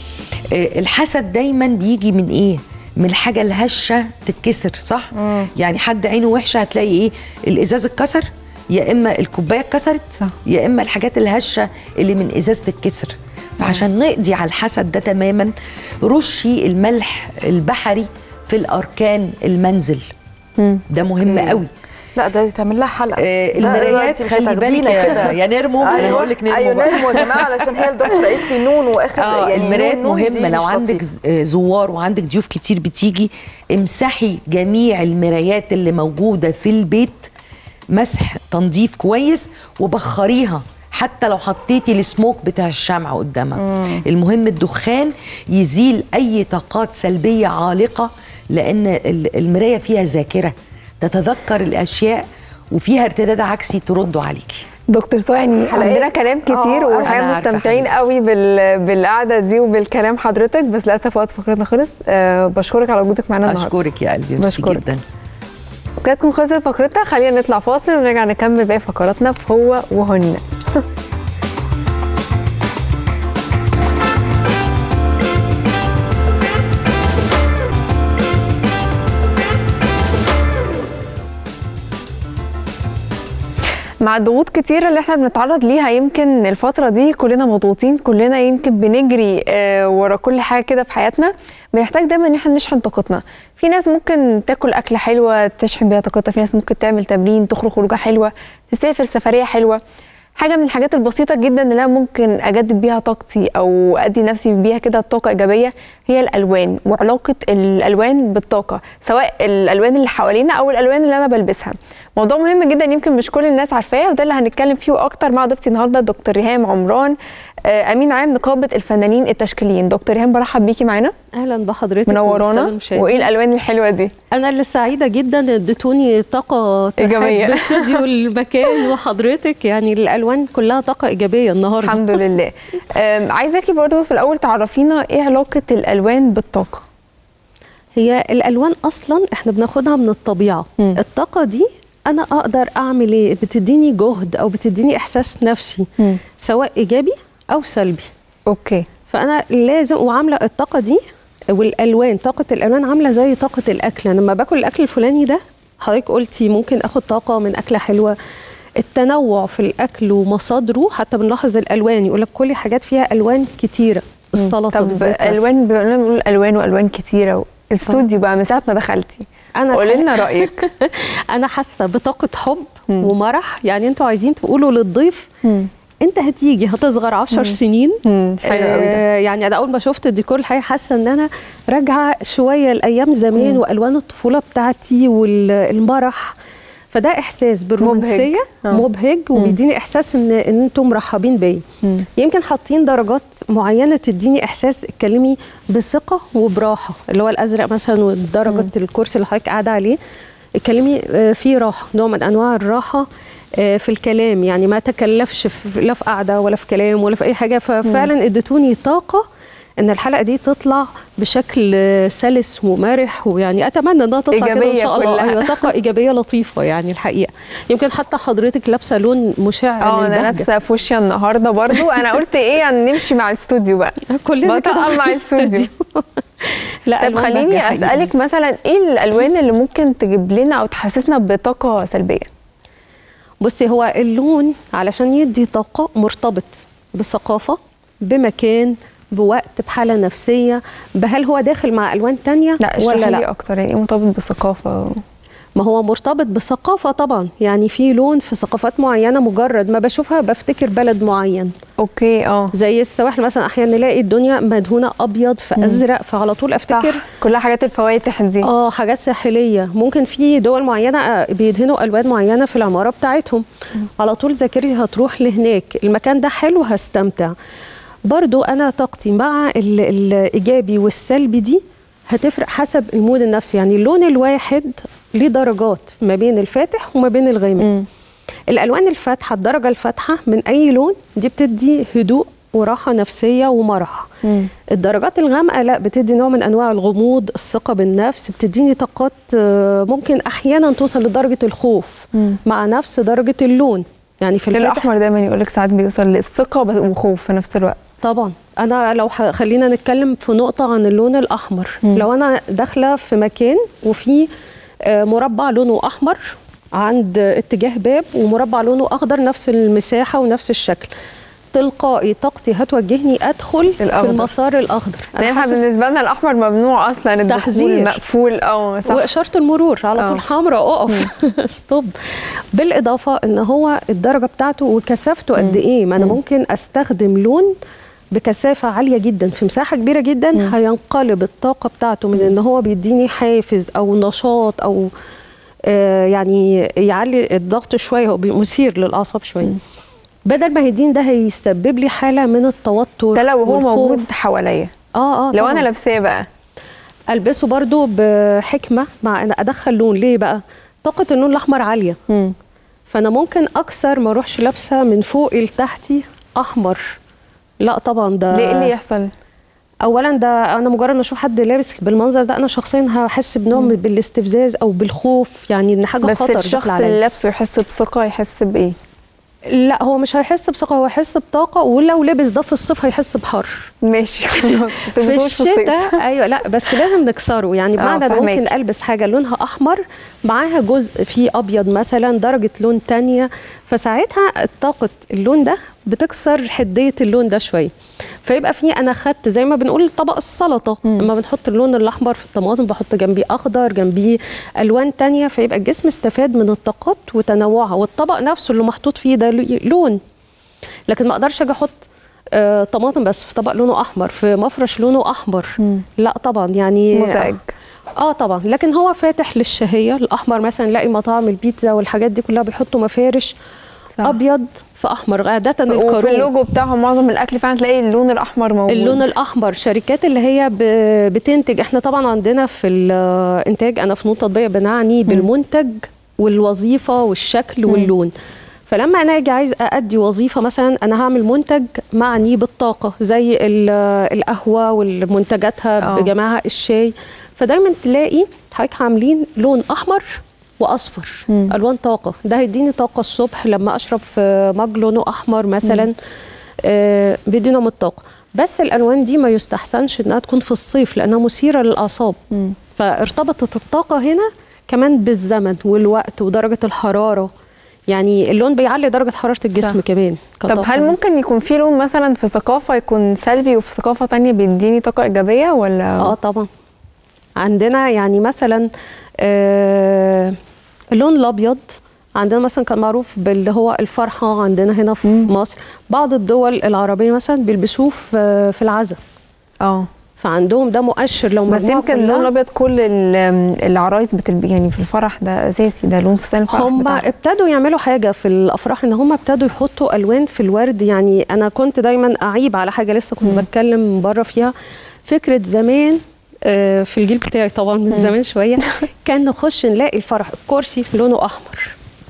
آه، الحسد دايما بيجي من ايه من الحاجه الهشه تتكسر صح يعني حد عينه وحشه هتلاقي ايه الازاز اتكسر يا اما الكوبايه اتكسرت صح. يا اما الحاجات الهشه اللي من ازاز تتكسر فعشان نقضي على الحسد ده تماما رشي الملح البحري في الاركان المنزل ده مهم أوكي. قوي لا ده تعمل لها حلقه آه، لا، لا، المرايات انت مش خلي بالك هتاخدينا يا- كده يا نرمو، أنا ايوه بقول لك نرمو ايوه بقى. نرمو يا جماعه علشان هي الدكتور قالت لي نون واخر اه يعني المرايات نون- نون دي مهمه لو مش عندك لطيفة. ز- آه، زوار وعندك ضيوف كتير بتيجي امسحي جميع المرايات اللي موجوده في البيت مسح تنظيف كويس وبخريها حتى لو حطيتي السموك بتاع الشمع قدامها المهم الدخان يزيل اي طاقات سلبيه عالقه لان ال- المرايه فيها ذاكره تتذكر الاشياء وفيها ارتداد عكسي ترده عليكي دكتور سو يعني حلقات. عندنا كلام كتير آه، والحقيقه أنا عارفة مستمتعين حضرتك. قوي بال... بالقعده دي وبالكلام حضرتك بس للاسف وقت فقرتنا خلص أه بشكرك على وجودك معانا النهارده اشكرك يا قلبي ميرسي بشكرك. جدا وكده تكون خلصت فقرتنا خلينا نطلع فاصل ونرجع نكمل باقي فقراتنا في هو وهن مع الضغوط كتيرة اللي احنا بنتعرض ليها يمكن الفترة دي كلنا مضغوطين كلنا يمكن بنجري آه، ورا كل حاجة كده في حياتنا بنحتاج دايما ان احنا نشحن طاقتنا في ناس ممكن تاكل أكلة حلوة تشحن بيها طاقتها في ناس ممكن تعمل تمرين تخرج خروجة حلوة تسافر سفرية حلوة حاجة من الحاجات البسيطة جدا اللي أنا ممكن أجدد بيها طاقتي أو أدي نفسي بيها كده طاقة إيجابية هي الألوان وعلاقة الألوان بالطاقة سواء الألوان اللي حوالينا أو الألوان اللي أنا بلبسها موضوع مهم جدا يمكن مش كل الناس عارفاه وده اللي هنتكلم فيه أكتر مع ضيفتي النهاردة دكتور ريهام عمران آه، أمين عام نقابة الفنانين التشكيليين دكتور ريهام برحب بيكي معانا اهلا بحضرتك والسادة منورانا المشاهدين. وإيه الألوان الحلوة دي انا اللي سعيده جدا اديتوني طاقه ترحب إيجابية. باستوديو المكان وحضرتك يعني الالوان كلها طاقه ايجابيه النهارده الحمد لله آم، عايزاكي برضو في الأول تعرفينا إيه علاقة الألوان بالطاقة هي الالوان اصلا احنا بناخدها من الطبيعه مم. الطاقه دي انا اقدر اعمل ايه بتديني جهد او بتديني احساس نفسي مم. سواء ايجابي او سلبي أوكي فانا لازم وعامله الطاقه دي والالوان طاقه الالوان عامله زي طاقه الاكل أنا لما باكل الاكل الفلاني ده حضرتك قلتي ممكن اخد طاقه من اكله حلوه التنوع في الاكل ومصادره حتى بنلاحظ الالوان يقول لك كل حاجات فيها الوان كتيره السلطه طب بالذات مثلاً. الوان بنقول بنقول الوان والوان كتيره الاستوديو بقى من ساعه ما دخلتي انا قولي الحقيقة- لنا رايك انا حاسه بطاقه حب مم. ومرح يعني انتوا عايزين تقولوا للضيف انت هتيجي هتصغر عشر سنين مم، حلو قوي ده. آه، يعني انا اول ما شفت الديكور الحقيقه حاسه ان انا راجعه شويه لايام زمان والوان الطفوله بتاعتي والمرح فده احساس بالرومانسيه آه. مبهج وبيديني احساس ان ان انتم مرحبين بيا مم. يمكن حاطين درجات معينه تديني احساس اتكلمي بثقه وبراحه اللي هو الازرق مثلا ودرجه الكرسي اللي حضرتك قاعده عليه اتكلمي آه، فيه راحه نوع من انواع الراحه آه، في الكلام يعني ما تكلفش في لا في قعده ولا في كلام ولا في اي حاجه ففعلا اديتوني طاقه ان الحلقه دي تطلع بشكل آه، سلس ومرح ويعني اتمنى انها تطلع كده ان إيجابية شاء الله كلها. ايوه طاقه ايجابيه لطيفه يعني الحقيقه يمكن حتى حضرتك لابسه لون مشع اه انا للبهجة. لابسه فوشيا النهارده برضو انا قلت ايه يعني نمشي مع الاستوديو بقى كلنا بطل كده مع الاستوديو. لا طب ألوان خليني بهجة حقيقي. اسالك مثلا ايه الالوان اللي ممكن تجيب لنا او تحسسنا بطاقه سلبيه بصي هو اللون علشان يدي طاقة مرتبط بثقافة بمكان بوقت بحالة نفسية بهل هو داخل مع ألوان تانية لا اشرحي ولا لي لا اكتر يعني ايه مرتبط بثقافه ما هو مرتبط بثقافة طبعا يعني في لون في ثقافات معينة مجرد ما بشوفها بفتكر بلد معين اوكي اه زي السواحل مثلا أحيانا نلاقي الدنيا مدهونة أبيض في أزرق فعلى طول صح أفتكر كلها حاجات الفواتح دي اه حاجات ساحليه ممكن في دول معينه آه، بيدهنوا الوان معينه في العماره بتاعتهم على طول ذاكرتي هتروح لهناك المكان ده حلو هستمتع برضو انا طاقتي مع ال- الايجابي والسلبي دي هتفرق حسب المود النفسي يعني اللون الواحد ليه درجات ما بين الفاتح وما بين الغامق مم. الالوان الفاتحه الدرجه الفاتحه من اي لون دي بتدي هدوء وراحه نفسيه ومرح مم. الدرجات الغامقه لا بتدي نوع من انواع الغموض الثقه بالنفس بتديني طاقات آه، ممكن احيانا توصل لدرجه الخوف مم. مع نفس درجه اللون يعني في الفاتح الاحمر دايما يقول لك ساعات بيوصل للثقه بس- وخوف في نفس الوقت طبعا انا لو ح- خلينا نتكلم في نقطه عن اللون الاحمر مم. لو انا داخله في مكان وفي آه، مربع لونه احمر عند اتجاه باب ومربع لونه اخضر نفس المساحه ونفس الشكل تلقائي طاقتي هتوجهني ادخل في الأخضر. المسار الاخضر يعني احنا حاسس- بالنسبه لنا الاحمر ممنوع اصلا الدخول تحذير. مقفول اه صح واشاره المرور على آه. طول حمراء اقف ستوب بالاضافه ان هو الدرجه بتاعته وكثافته قد ايه ما انا ممكن استخدم لون بكثافه عاليه جدا في مساحه كبيره جدا هينقلب الطاقه بتاعته من ان هو بيديني حافز او نشاط او آه يعني يعلي الضغط شويه هو بي- مثير للاعصاب شويه بدل ما هيدين ده هيسبب لي حاله من التوتر ده لو هو والخوف. موجود حواليا اه اه لو طبعاً. انا لابساه بقى البسه برضو بحكمه مع ان ادخل لون ليه بقى طاقه اللون الاحمر عاليه مم. فانا ممكن اكثر ما اروحش لابسه من فوق لتحتي احمر لا طبعا ده ليه ايه اللي يحصل اولا ده انا مجرد ما اشوف حد لابس بالمنظر ده انا شخصيا هحس بنوع من بالاستفزاز او بالخوف يعني ان حاجه بس خطر الشخص داخله اللي عليا لابسه يحس بثقه يحس بايه لا هو مش هيحس بثقه هو هيحس بطاقه ولو لبس ده في الصيف هيحس بحر ماشي خلاص في تلبسوش في الصيف. الشتاء ايوه لا بس لازم نكسره يعني بمعنى انا فهماكي. ممكن البس حاجه لونها احمر معاها جزء فيه ابيض مثلا درجه لون تانية فساعتها طاقه اللون ده بتكسر حديه اللون ده شويه فيبقى فيه انا خدت زي ما بنقول طبق السلطه لما بنحط اللون الاحمر في الطماطم بحط جنبيه اخضر جنبيه الوان تانية فيبقى الجسم استفاد من الطاقات وتنوعها والطبق نفسه اللي محطوط فيه ده لون لكن ما اقدرش اجي احط آه، طماطم بس في طبق لونه احمر في مفرش لونه احمر لا طبعا يعني مزعج اه طبعا لكن هو فاتح للشهيه الاحمر مثلا نلاقي مطاعم البيتزا والحاجات دي كلها بيحطوا مفارش صح. ابيض في احمر عاده وفي الكروب اللوجو بتاعهم معظم الاكل فعلا تلاقي اللون الاحمر موجود اللون الاحمر شركات اللي هي ب- بتنتج احنا طبعا عندنا في الانتاج انا فنون تطبيقيه بنعني بالمنتج والوظيفه والشكل واللون فلما انا اجي عايز ادي وظيفه مثلا انا هعمل منتج معني بالطاقه زي ال- القهوه والمنتجاتها آه. بجماعه الشاي فدايما تلاقي حضرتك عاملين لون احمر واصفر الوان طاقه ده هيديني طاقه الصبح لما اشرب في مج لونه احمر مثلا آه بيدي نوع من الطاقه بس الالوان دي ما يستحسنش انها تكون في الصيف لانها مثيره للاعصاب فارتبطت الطاقه هنا كمان بالزمن والوقت ودرجه الحراره يعني اللون بيعلي درجه حراره الجسم صح. كمان طب كطاقة. هل ممكن يكون في لون مثلا في ثقافه يكون سلبي وفي ثقافه تانية بيديني طاقه ايجابيه ولا اه طبعا عندنا يعني مثلا آه اللون الابيض عندنا مثلا كان معروف باللي هو الفرحه عندنا هنا في مصر بعض الدول العربيه مثلا بيلبسوه في في العزاء اه فعندهم ده مؤشر لو بس مجموعة يمكن كلها- اللون الابيض كل ال- العرايس بتلبي يعني في الفرح ده اساسي ده لون فستان الفرح هم بتاعهم. ابتدوا يعملوا حاجه في الافراح ان هم ابتدوا يحطوا الوان في الورد يعني انا كنت دايما اعيب على حاجه لسه كنت بتكلم بره فيها فكره زمان آه، في الجيل بتاعي طبعا من زمان شويه كان نخش نلاقي الفرح الكرسي لونه احمر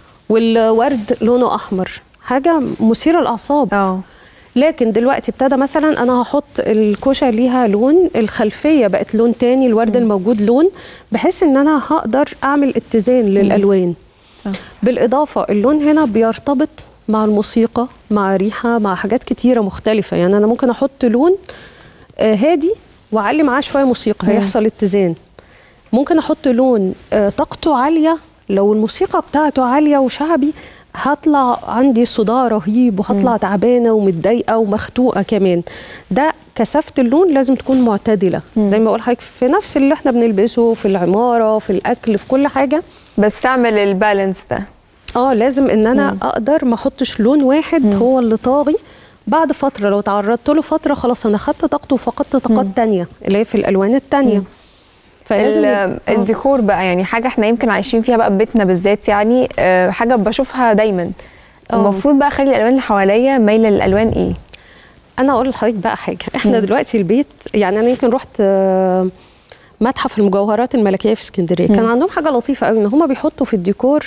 والورد لونه احمر حاجه مثيره للاعصاب اه لكن دلوقتي ابتدى مثلا انا هحط الكوشه ليها لون الخلفيه بقت لون تاني الورد الموجود لون بحيث ان انا هقدر اعمل اتزان للالوان صح. بالاضافه اللون هنا بيرتبط مع الموسيقى مع ريحه مع حاجات كتيره مختلفه يعني انا ممكن احط لون آه، هادي واعلي معاه شويه موسيقى هيحصل اتزان ممكن احط لون آه، طاقته عاليه لو الموسيقى بتاعته عاليه وشعبي هطلع عندي صداع رهيب وهطلع تعبانه ومتضايقه ومخنوقه كمان ده كثافه اللون لازم تكون معتدله زي ما بقول لحضرتك في نفس اللي احنا بنلبسه في العماره في الاكل في كل حاجه بس تعمل البالانس ده اه لازم ان انا اقدر ما احطش لون واحد هو اللي طاغي بعد فتره لو تعرضت له فتره خلاص انا خدت طاقته وفقدت طاقات تانية اللي هي في الالوان التانية فلازم ال- يبقى- آه. الديكور بقى يعني حاجه احنا يمكن عايشين فيها بقى في بيتنا بالذات يعني آه، حاجه بشوفها دايما آه. المفروض بقى اخلي الالوان اللي حواليا مايله للالوان ايه انا اقول لحضرتك بقى حاجه احنا دلوقتي البيت يعني انا يمكن رحت آه، متحف المجوهرات الملكيه في اسكندريه كان عندهم حاجه لطيفه قوي ان هم بيحطوا في الديكور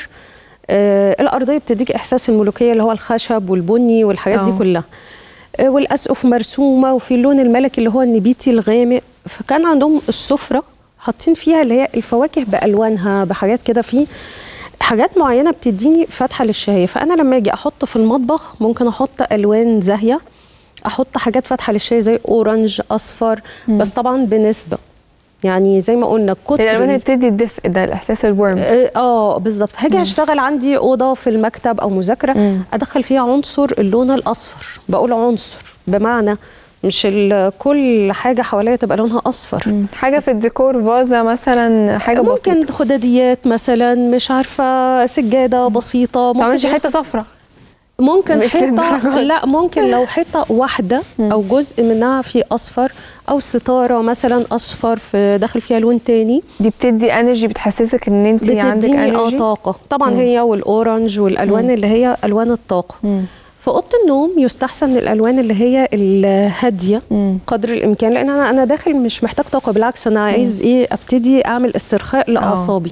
آه، الارضيه بتديك احساس الملوكيه اللي هو الخشب والبني والحاجات دي آه. كلها آه، والاسقف مرسومه وفي اللون الملكي اللي هو النبيتي الغامق فكان عندهم السفره حاطين فيها اللي هي الفواكه بالوانها بحاجات كده في حاجات معينه بتديني فتحه للشهيه فانا لما اجي احط في المطبخ ممكن احط الوان زاهيه احط حاجات فاتحه للشاي زي اورنج اصفر بس طبعا بنسبه يعني زي ما قلنا كتر الالوان اللي ال- بتدي الدفء ده الاحساس الورم اه آه، بالظبط هاجي اشتغل عندي اوضه في المكتب او مذاكره مم. ادخل فيها عنصر اللون الاصفر بقول عنصر بمعنى مش ال- كل حاجه حواليا تبقى لونها اصفر حاجه في الديكور فازه مثلا حاجه ممكن بسيطه خداديات مثلا مش عارفه سجاده بسيطه ما تعملش ممكن حته صفراء ممكن مش حيطه للدرجة دي. لا ممكن لو حيطه واحده او جزء منها فيه اصفر او ستاره مثلا اصفر في داخل فيها لون تاني دي بتدي انرجي بتحسسك ان انت عندك بتديني اه انرجي طاقه طبعا هي والاورنج والالوان اللي هي الوان الطاقه مم. في اوضه النوم يستحسن الالوان اللي هي الهاديه مم. قدر الامكان لان انا انا داخل مش محتاج طاقه بالعكس انا عايز ايه ابتدي اعمل استرخاء لاعصابي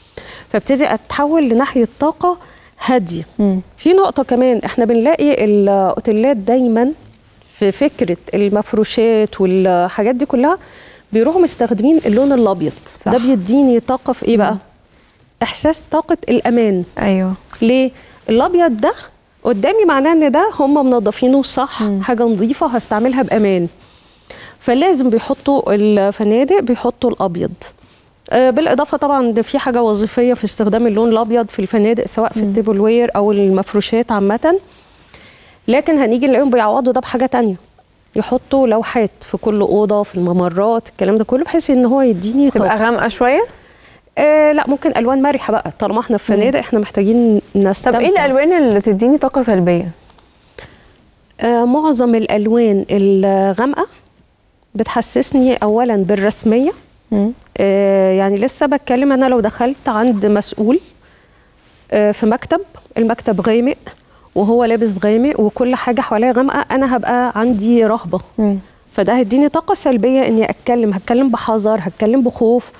فابتدي اتحول لناحيه طاقه هاديه مم. في نقطة كمان احنا بنلاقي الاوتيلات دايما في فكرة المفروشات والحاجات دي كلها بيروحوا مستخدمين اللون الابيض صح. ده بيديني طاقة في ايه بقى؟ احساس طاقة الامان ايوه ليه؟ الابيض ده قدامي معناه ان ده هم منظفينه صح حاجه نظيفه هستعملها بامان فلازم بيحطوا الفنادق بيحطوا الابيض آه، بالاضافه طبعا ان في حاجه وظيفيه في استخدام اللون الابيض في الفنادق سواء في التيبل وير او المفروشات عامه لكن هنيجي نلاقيهم بيعوضوا ده بحاجه تانية يحطوا لوحات في كل اوضه في الممرات الكلام ده كله بحيث ان هو يديني تبقى طاقة. غامقه شويه آه لا ممكن الوان مرحه بقى طالما احنا في فنادق احنا محتاجين طب نستمتع ايه الالوان اللي تديني طاقه سلبيه آه معظم الالوان الغامقه بتحسسني اولا بالرسميه مم. آه يعني لسه بتكلم انا لو دخلت عند مسؤول آه في مكتب المكتب غامق وهو لابس غامق وكل حاجه حواليا غامقه انا هبقى عندي رهبه مم. فده هيديني طاقه سلبيه اني اتكلم هتكلم بحذر هتكلم بخوف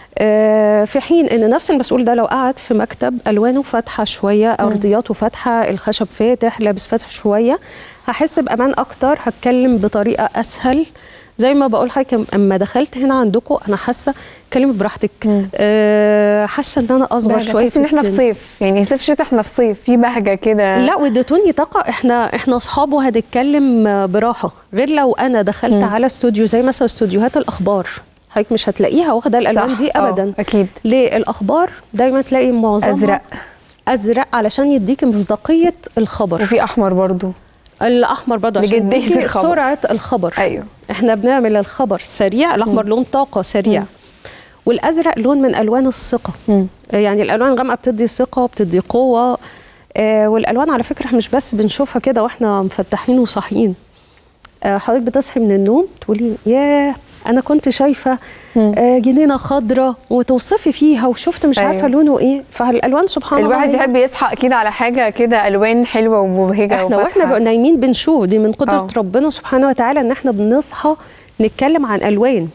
آه، في حين ان نفس المسؤول ده لو قعد في مكتب الوانه فاتحه شويه ارضياته فاتحه الخشب فاتح لابس فاتح شويه هحس بامان اكتر هتكلم بطريقه اسهل زي ما بقول لحضرتك اما دخلت هنا عندكم انا حاسه اتكلم براحتك آه، حاسه ان انا اصغر بهجة. شويه تحس ان احنا في السن. صيف يعني صيف شتاء احنا في صيف في بهجه كده لا واديتوني طاقه احنا احنا اصحاب وهنتكلم براحه غير لو انا دخلت مم. على استوديو زي مثلا استوديوهات الاخبار حضرتك مش هتلاقيها واخده الالوان صح. دي آه، ابدا اكيد ليه الاخبار دايما تلاقي معظمها ازرق ازرق علشان يديك مصداقيه الخبر وفي احمر برضو الاحمر برضه عشان لجدية يديكي الخبر. سرعه الخبر ايوه احنا بنعمل الخبر سريع الاحمر لون طاقه سريع والازرق لون من الوان الثقه مم. يعني الالوان الغامقه بتدي ثقه بتدي قوه آه والالوان على فكره مش بس بنشوفها كده واحنا مفتحين وصاحيين آه حضرتك بتصحي من النوم تقولي ياه انا كنت شايفه آه جنينه خضراء وتوصفي فيها وشفت مش أيوة. عارفه لونه ايه فالالوان سبحان الله الواحد هي- يحب يصحى كده على حاجه كده الوان حلوه ومبهجه احنا واحنا وفاتحة. بقى نايمين بنشوف دي من قدره آه. ربنا سبحانه وتعالى ان احنا بنصحى نتكلم عن الوان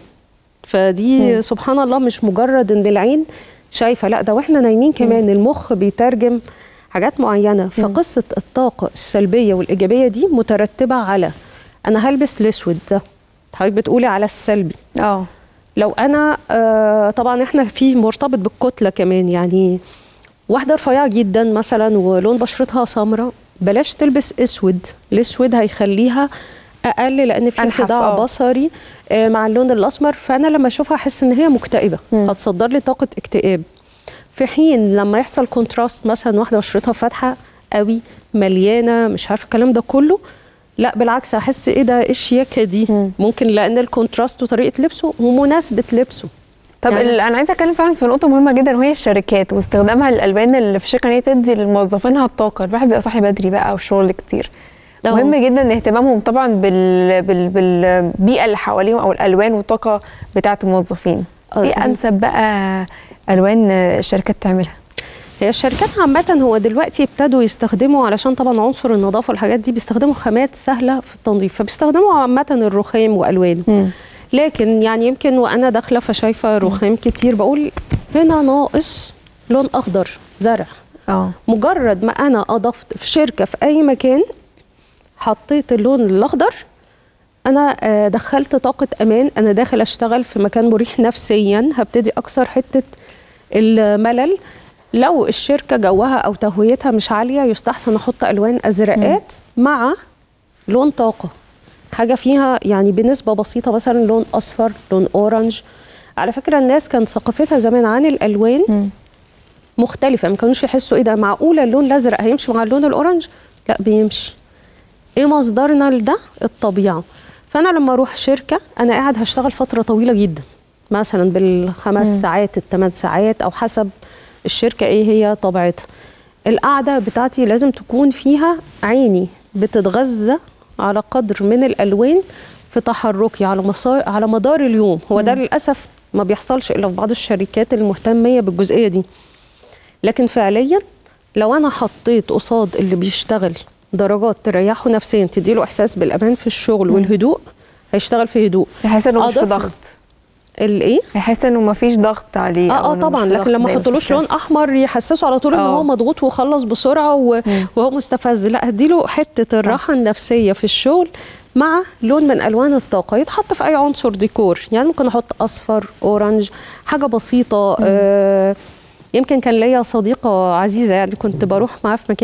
فدي سبحان الله مش مجرد ان العين شايفه لا ده واحنا نايمين كمان المخ بيترجم حاجات معينه فقصه الطاقه السلبيه والايجابيه دي مترتبه على انا هلبس الاسود ده حضرتك بتقولي على السلبي اه لو انا آه طبعا احنا في مرتبط بالكتله كمان يعني واحده رفيعه جدا مثلا ولون بشرتها سمراء بلاش تلبس اسود الاسود هيخليها اقل لان في أنحف، خداع آه. بصري آه مع اللون الاسمر فانا لما اشوفها احس ان هي مكتئبه مم. هتصدر لي طاقه اكتئاب في حين لما يحصل كونتراست مثلا واحده بشرتها فاتحه قوي مليانه مش عارفه الكلام ده كله لا بالعكس احس ايه ده ايه الشياكه دي مم. ممكن لان الكونتراست وطريقه لبسه ومناسبه لبسه طب يعني- يعني انا عايزه اتكلم فعلا في نقطه مهمه جدا وهي الشركات واستخدامها للالوان اللي في الشركه ان هي تدي لموظفينها الطاقه الواحد بيبقى صاحي بدري بقى وشغل كتير أه. مهم جدا اهتمامهم طبعا بال... بال... بالبيئه اللي حواليهم او الالوان والطاقه بتاعه الموظفين أه. ايه انسب بقى الوان الشركات تعملها هي الشركات عامة هو دلوقتي ابتدوا يستخدموا علشان طبعا عنصر النظافة والحاجات دي بيستخدموا خامات سهلة في التنظيف فبيستخدموا عامة الرخام وألوانه لكن يعني يمكن وأنا داخلة فشايفة رخام كتير بقول هنا ناقص لون أخضر زرع اه مجرد ما أنا أضفت في شركة في أي مكان حطيت اللون الأخضر أنا آه، دخلت طاقة أمان أنا داخل أشتغل في مكان مريح نفسيا هبتدي أكسر حتة الملل لو الشركة جوها أو تهويتها مش عالية يستحسن أحط ألوان أزرقات مع لون طاقة حاجة فيها يعني بنسبة بسيطة مثلا لون أصفر لون أورنج على فكرة الناس كانت ثقافتها زمان عن الألوان مختلفة ما كانوش يحسوا ايه ده معقولة اللون الأزرق هيمشي مع اللون الأورنج لا بيمشي ايه مصدرنا لده الطبيعة فأنا لما أروح شركة أنا قاعد هشتغل فترة طويلة جدا مثلا بالخمس ساعات الثمان ساعات أو حسب الشركة ايه هي طبيعتها القعدة بتاعتي لازم تكون فيها عيني بتتغذى على قدر من الألوان في تحركي على مسار على مدار اليوم هو ده للأسف ما بيحصلش إلا في بعض الشركات المهتمية بالجزئية دي لكن فعليا لو انا حطيت قصاد اللي بيشتغل درجات تريحه نفسيا تديله احساس بالامان في الشغل والهدوء هيشتغل في هدوء يحس انه مش في أضف له. ضغط الايه يحس انه مفيش ضغط عليه اه أو اه إنه طبعا مش في لكن ضغط، لما دايماً احطلوش في لون stress. احمر يحسسه على طول ان آه. هو مضغوط وخلص بسرعه و- وهو مستفز لا هديله حته الراحه النفسيه في الشغل مع لون من الوان الطاقه يتحط في اي عنصر ديكور يعني ممكن احط اصفر اورنج حاجه بسيطه آه يمكن كان ليا صديقه عزيزه يعني كنت بروح معاها في مكان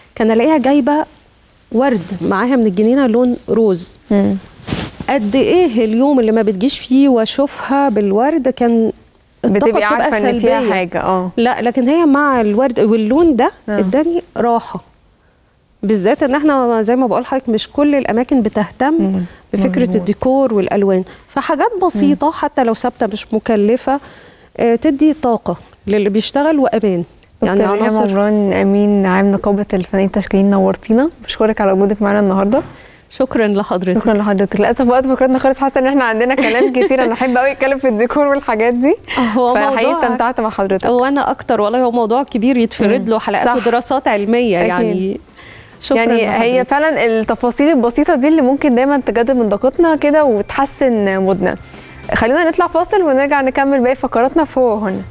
كان الاقيها جايبه ورد معاها من الجنينه لون روز مم. قد ايه اليوم اللي ما بتجيش فيه واشوفها بالورد كان الطاقه بتبقي عارفه ان فيها سلبية. حاجه اه لا لكن هي مع الورد واللون ده آه. اداني راحه بالذات ان احنا زي ما بقول لحضرتك مش كل الاماكن بتهتم مم. بفكره مظبوط. الديكور والالوان فحاجات بسيطه حتى لو ثابته مش مكلفه آه، تدي طاقه للي بيشتغل وامان يعني يعني ريهام عناصر عمران امين عام نقابه الفنانين التشكيليين نورتينا بشكرك على وجودك معانا النهارده شكرا لحضرتك شكرا لحضرتك للاسف وقت فقرتنا خلص حاسه ان احنا عندنا كلام كتير انا احب قوي اتكلم في الديكور والحاجات دي هو فحقيقي موضوع استمتعت مع حضرتك وانا اكتر والله هو موضوع كبير يتفرد له حلقات صح. ودراسات علميه أكيد. يعني شكرا يعني هي لحضرتك. فعلا التفاصيل البسيطه دي اللي ممكن دايما تجدد من طاقتنا كده وتحسن مودنا خلينا نطلع فاصل ونرجع نكمل باقي فقراتنا في هو هنا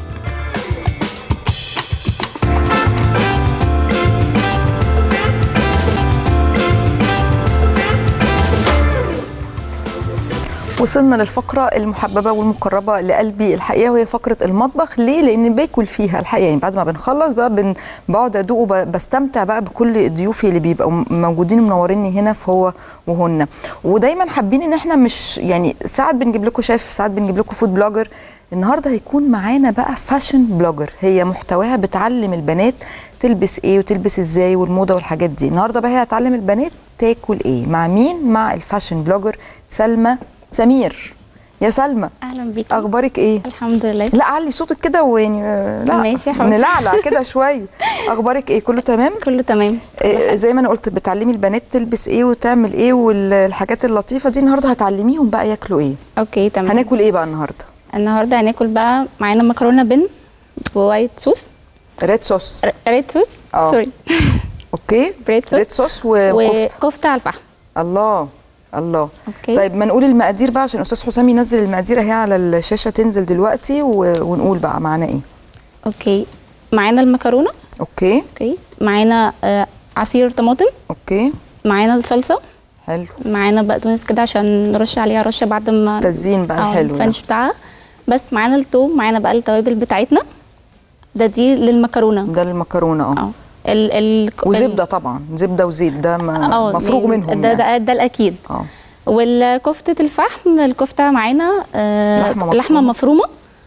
وصلنا للفقرة المحببة والمقربة لقلبي الحقيقة وهي فقرة المطبخ ليه؟ لأن باكل فيها الحقيقة يعني بعد ما بنخلص بقى بن بقعد أدوق وبستمتع بقى بكل ضيوفي اللي بيبقوا موجودين منوريني هنا في هو وهن ودايما حابين إن احنا مش يعني ساعات بنجيب لكم شيف ساعات بنجيب لكم فود بلوجر النهارده هيكون معانا بقى فاشن بلوجر هي محتواها بتعلم البنات تلبس ايه وتلبس ازاي والموضه والحاجات دي النهارده بقى هي هتعلم البنات تاكل ايه مع مين مع الفاشن بلوجر سلمى سمير يا سلمى اهلا بيكي اخبارك ايه الحمد لله لا علي صوتك كده ويعني آه، لا ماشي يا حبيبتي. نلعلع كده شويه اخبارك ايه كله تمام كله تمام إيه زي ما انا قلت بتعلمي البنات تلبس ايه وتعمل ايه والحاجات اللطيفه دي النهارده هتعلميهم بقى ياكلوا ايه اوكي تمام هناكل ايه بقى النهارده النهارده هناكل بقى معانا مكرونه بن بوايت صوص ريد صوص ر- ريد صوص آه. سوري اوكي بريد صوص ريد صوص وكفته وكفته على الفحم الله الله اوكي طيب ما نقول المقادير بقى عشان استاذ حسام ينزل المقادير اهي على الشاشه تنزل دلوقتي و... ونقول بقى معانا ايه اوكي معانا المكرونه اوكي اوكي معانا آه عصير طماطم اوكي معانا الصلصه حلو معانا بقدونس كده عشان نرش عليها رشه بعد ما تزيين بقى آه، الحلو ده الفنش بتاعها بس معانا التوم معانا بقى التوابل بتاعتنا ده دي للمكرونه ده المكرونه اه اه ال ال وزبده طبعا زبده وزيت ده ما- اه مفروغ يعني منهم ده, يعني. ده ده الاكيد اه والكفتة الفحم الكفتة معانا آه، لحمة مفرومة. لحمة مفرومة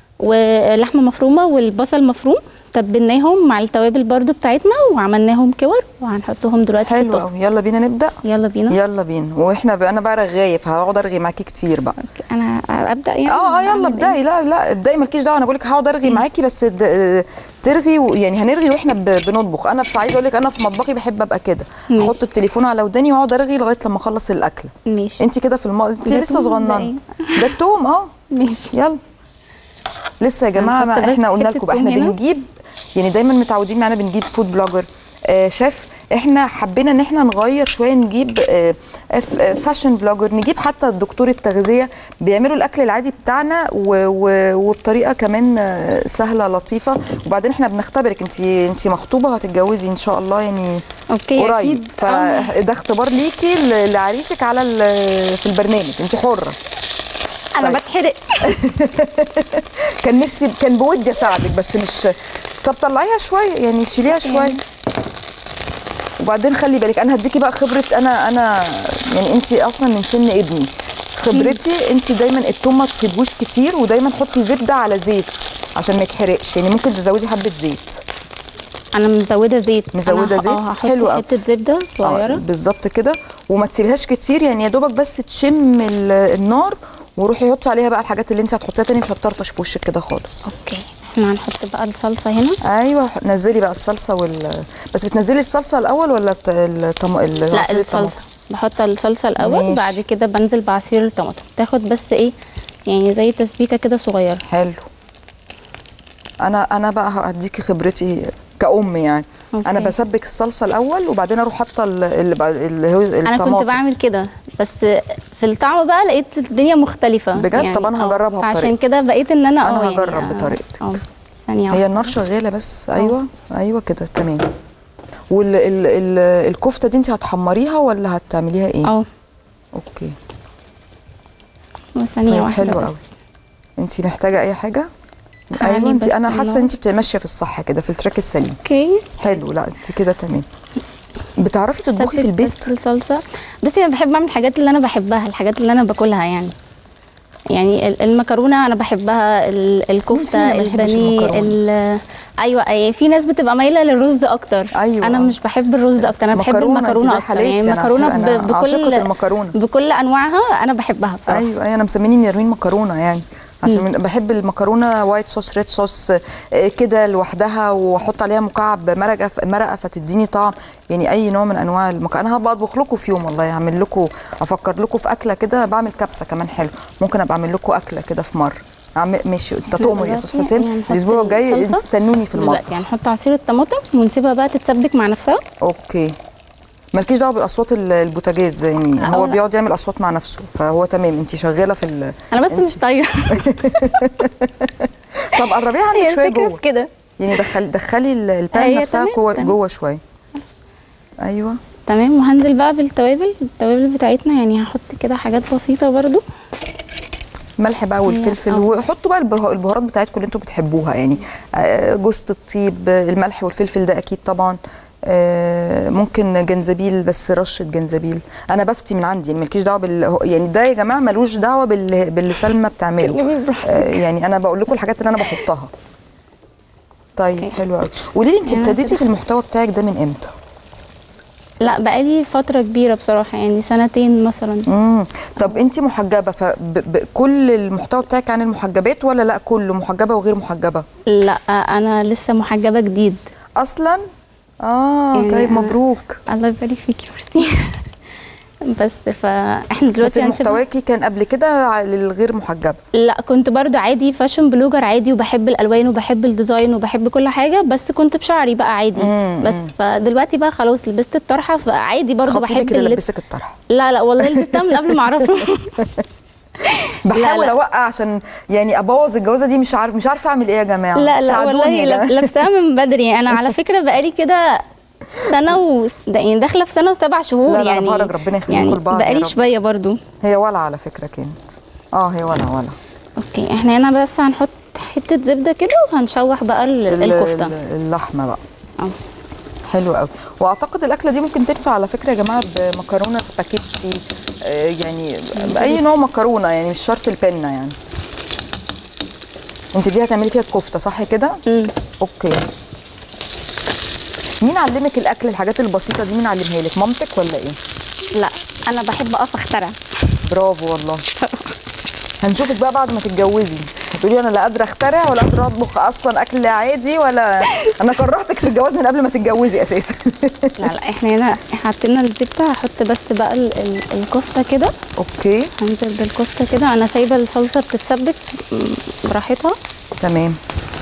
ولحمة مفرومة والبصل مفروم تبلناهم مع التوابل برضو بتاعتنا وعملناهم كور وهنحطهم دلوقتي في حلو الطاسة قوي يلا بينا نبدا يلا بينا يلا بينا واحنا بقى انا بقى رغايه فهقعد ارغي معاكي كتير بقى أوكي، انا ابدا يعني اه اه يلا أعمل إيه؟ ابدأي لا لا ابدأي مالكيش دعوه انا بقول لك هقعد ارغي معاكي بس د- آه، ترغي و- يعني هنرغي واحنا ب- بنطبخ انا في عايزه اقول لك انا في مطبخي بحب ابقى كده ماشي. احط التليفون على وداني واقعد ارغي لغايه لما اخلص الاكله ماشي انت كده في الم... انت ده لسه توم صغننه ولا ده التوم اه ماشي يلا لسه يا جماعه هنحط ما بس احنا قلنا حتة لكم بقى توم احنا هنا. بنجيب يعني دايما متعودين معانا بنجيب فود بلوجر آه شيف احنا حبينا ان احنا نغير شويه نجيب آه ف- آه، فاشن بلوجر نجيب حتى الدكتور التغذيه بيعملوا الاكل العادي بتاعنا و و وبطريقه كمان آه، سهله لطيفه وبعدين احنا بنختبرك انت انت مخطوبه هتتجوزي ان شاء الله يعني اوكي قريب اكيد آه. فده اختبار ليكي ل- لعريسك على ال- في البرنامج انت حره انا طيب. بتحرق كان نفسي كان بودي اساعدك بس مش طب طلعيها شويه يعني شيليها شويه وبعدين خلي بالك انا هديكي بقى خبره انا انا يعني انت اصلا من سن ابني خبرتي انت دايما التوم ما تسيبوش كتير ودايما حطي زبده على زيت عشان ما يتحرقش يعني ممكن تزودي حبه زيت انا مزوده زيت مزودة أنا ه- زيت؟ اه هحط حلو أوي. حته زبده آه، صغيره بالظبط كده وما تسيبيهاش كتير يعني يا دوبك بس تشم ال- النار وروحي حطي عليها بقى الحاجات اللي انت هتحطيها تاني مش هتطرطش في وشك كده خالص اوكي احنا هنحط بقى الصلصه هنا ايوه نزلي بقى الصلصه وال بس بتنزلي الصلصه الاول ولا الط- الطم... ال- لا عصير الصلصه بحط الصلصه الاول ماشي. بعد كده بنزل بعصير الطماطم تاخد بس ايه يعني زي تسبيكه كده صغيره حلو انا انا بقى هديكي خبرتي كأم يعني أوكي. انا بسبك الصلصه الاول وبعدين اروح حاطه ال- ال- اللي هو انا الطماطم كنت بعمل كده بس في الطعم بقى لقيت الدنيا مختلفه بجد؟ طب أنا آه، هجربها فعشان بطريقتك. كده بقيت ان انا أنا اه هجرب يعني آه، بطريقتك. اه ثانيه هي واحدة. النار شغاله بس ايوه ايوه كده تمام وال ال ال الكفته دي انت هتحمريها ولا هتعمليها ايه اه اوكي ثانيه طيب واحده حلو بس. قوي انت محتاجه اي حاجه هعلي ايوه انت بس انا حاسه النار. انت ماشيه في الصح كده في التراك السليم اوكي حلو لا انت كده تمام بتعرفي تطبخي في سبك البيت بس الصلصه بصي انا بحب اعمل الحاجات اللي انا بحبها الحاجات اللي انا باكلها يعني يعني ال- المكرونه انا بحبها ال- فينا الكفته ما يحبش البانيه المكرونة؟ ال- ايوه أي في ناس بتبقى مايله للرز اكتر أيوة. انا مش بحب الرز اكتر انا بحب مكرونة، أنت المكرونه زي اكتر حالاتي، يعني أنا المكرونه بحب- أنا ب- عاشقة بكل المكرونة. بكل انواعها انا بحبها بصراحه ايوه ايوه انا مسميني نرمين مكرونه يعني عشان من بحب المكرونه وايت صوص ريد صوص آه، كده لوحدها واحط عليها مكعب مرقه مرقه فتديني طعم يعني اي نوع من انواع المكرونه انا هبقى اطبخ لكم في يوم والله هعمل لكم افكر لكم في اكله كده بعمل كبسه كمان حلو ممكن ابقى اعمل لكم اكله كده في مره أعمل ماشي انت تؤمر يا استاذ دلوقتي حسام يعني نحط الاسبوع الجاي الصلصة استنوني في دلوقتي المطبخ يعني نحط عصير الطماطم ونسيبها بقى تتسبك مع نفسها اوكي مالكيش دعوه بالاصوات ال- البوتاجاز يعني هو لا. بيقعد يعمل اصوات مع نفسه فهو تمام انت شغاله في ال... انا بس مش طايقه طب قربيها هي عندك شويه الفكره جوه في كده يعني دخلي دخلي ال- البان هي نفسها تمام، جوه تمام. جوه شويه ايوه تمام وهنزل بقى بالتوابل التوابل بتاعتنا يعني هحط كده حاجات بسيطه برضو ملح بقى والفلفل آه. وحطوا بقى البه- البهارات بتاعتكم اللي انتوا بتحبوها يعني آه، جوزة الطيب آه، الملح والفلفل ده اكيد طبعا آه، ممكن جنزبيل بس رشه جنزبيل انا بفتي من عندي يعني مالكيش دعوه بال يعني ده يا جماعه ملوش دعوه بال... باللي سلمى بتعمله كلمي براحتك. آه، يعني انا بقول لكم الحاجات اللي انا بحطها طيب أوكي. حلو قوي قولي لي انت يعني ابتديتي كده. في المحتوى بتاعك ده من امتى لا بقالي فتره كبيره بصراحه يعني سنتين مثلا امم طب انت محجبه فكل المحتوى بتاعك عن المحجبات ولا لا كله محجبه وغير محجبه لا انا لسه محجبه جديد اصلا اه يعني طيب أنا- مبروك الله يبارك فيكي ميرسي بس فاحنا بس دلوقتي هنسيب- محتواكي كان قبل كده ع- للغير محجبه لا كنت برضو عادي فاشن بلوجر عادي وبحب الالوان وبحب الديزاين وبحب كل حاجه بس كنت بشعري بقى عادي مم، بس فدلوقتي بقى خلاص لبست الطرحه فعادي برضو خطيبك بحب اللي اللبس لبسك الطرح لا لا والله لبستها من قبل ما اعرفه بحاول لا. اوقع عشان يعني ابوظ الجوازه دي مش عارف مش عارفه اعمل ايه يا جماعه لا لا ساعدوني والله يا لب- جماعة. لابساها من بدري انا على فكره بقالي كده سنه و ده يعني داخله في سنه وسبع شهور لا، لا، أنا يعني بهرج، ربنا يخليكم يعني لبعض يا بقالي رب. شويه برضو هي ولا على فكره كانت اه هي ولا ولا اوكي احنا هنا بس هنحط حته زبده كده وهنشوح بقى ال- ال- الكفته ال- اللحمه بقى اه حلو قوي واعتقد الاكله دي ممكن تنفع على فكره يا جماعه بمكرونه سباكيتي آه، يعني باي نوع مكرونه يعني مش شرط البنه يعني انت دي هتعملي فيها الكفته صح كده امم اوكي مين علمك الاكل الحاجات البسيطه دي مين علمها لك مامتك ولا ايه لا انا بحب اقف اخترع برافو والله هنشوفك بقى بعد ما تتجوزي هتقولي انا لا قادره اخترع ولا قادره اطبخ اصلا اكل عادي ولا انا كرهتك في الجواز من قبل ما تتجوزي اساسا لا لا احنا هنا حطينا الزبده هحط بس بقى ال ال الكفته كده اوكي هنزل بالكفته كده انا سايبه الصلصه بتتسبك م، براحتها تمام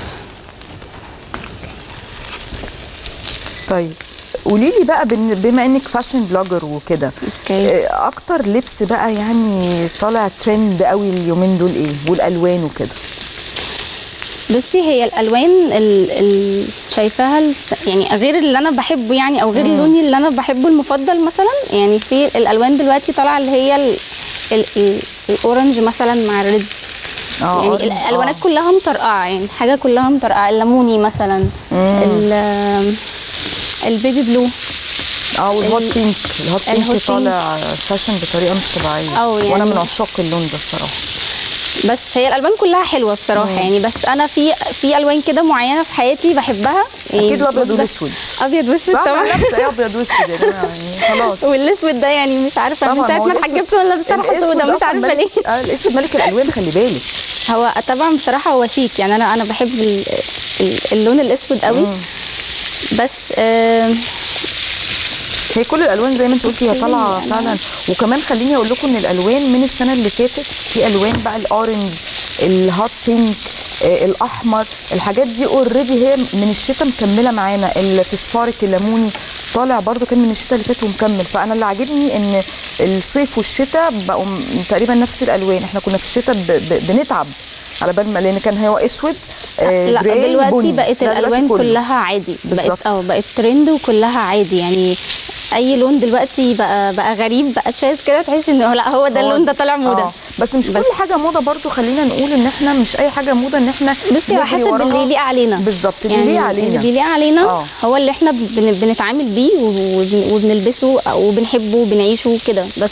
طيب قولي لي بقى بن- بما انك فاشن بلوجر وكده اوكي آه، اكتر لبس بقى يعني طالع ترند قوي اليومين دول ايه والالوان وكده بصي هي الالوان ال ال شايفاها الس- يعني غير اللي انا بحبه يعني او غير لوني اللي انا بحبه المفضل مثلا يعني في الالوان دلوقتي طالعه اللي هي ال ال ال الاورنج مثلا مع الريد اه يعني أورنج، الالوانات آه. كلها مطرقعه يعني حاجه كلها مطرقعه الليموني مثلا ال- البيبي بلو اه والهوت ال- بينك الهوت الهوت بينك بينك. طالع فاشن بطريقه مش طبيعيه أو وانا يعني- من عشاق اللون ده الصراحه بس هي الالوان كلها حلوه بصراحه يعني بس انا في في الوان كده معينه في حياتي بحبها يعني اكيد الابيض بفضل- والاسود ابيض واسود صح طبعا انا لابسه ايه ابيض واسود يا جماعه يعني خلاص والاسود ده يعني مش عارفه طبعا من ساعه هو ما الأسود- اتحجبت ولا لابسه الأسود سودا مش أصلاً عارفه ملك- ليه آه، الاسود ملك الالوان خلي بالك هو طبعا بصراحه هو شيك يعني انا انا بحب ال- ال- اللون الاسود قوي بس آه هي كل الالوان زي ما انت قلتي هي طالعه يعني. فعلا وكمان خليني اقول لكم ان الالوان من السنه اللي فاتت في الوان بقى الاورنج الهوت بينك آه، الاحمر الحاجات دي اوريدي هي من الشتاء مكمله معانا الفسفارك الليموني طالع برضو كان من الشتاء اللي فات ومكمل فانا اللي عاجبني ان الصيف والشتاء بقوا م- تقريبا نفس الالوان احنا كنا في الشتاء ب- ب- بنتعب على بال ما لان كان هو اسود آه، لا جراي، دلوقتي بني. بقت لا، دلوقتي الالوان كله. كلها عادي بالظبط. بقت اه بقت ترند وكلها عادي يعني اي لون دلوقتي بقى بقى غريب بقى شاذ كده تحس انه لا هو ده هو- اللون ده طالع موضه آه. بس مش كل حاجه موضه برضو خلينا نقول ان احنا مش اي حاجه موضه ان احنا بصي هو نجري حسب وراها. اللي يليق علينا بالظبط اللي يعني يليق علينا اللي بيليق علينا آه. هو اللي احنا بن- بنتعامل بيه وبن- وبنلبسه وبنحبه وبنعيشه كده بس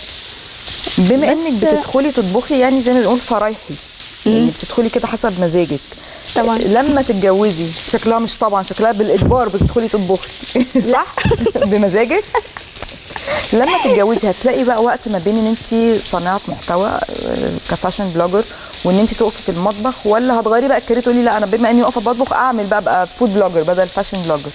بما بس- انك بتدخلي تطبخي يعني زي ما بنقول فرايحي يعني بتدخلي كده حسب مزاجك طبعا. لما تتجوزي شكلها مش طبعا شكلها بالاجبار بتدخلي تطبخي صح بمزاجك لما تتجوزي هتلاقي بقى وقت ما بين ان انت صانعه محتوى آه، كفاشن بلوجر وان انت تقفي في المطبخ ولا هتغيري بقى الكارير تقولي لا انا بما اني واقفه بطبخ اعمل بقى بقى فود بلوجر بدل فاشن بلوجر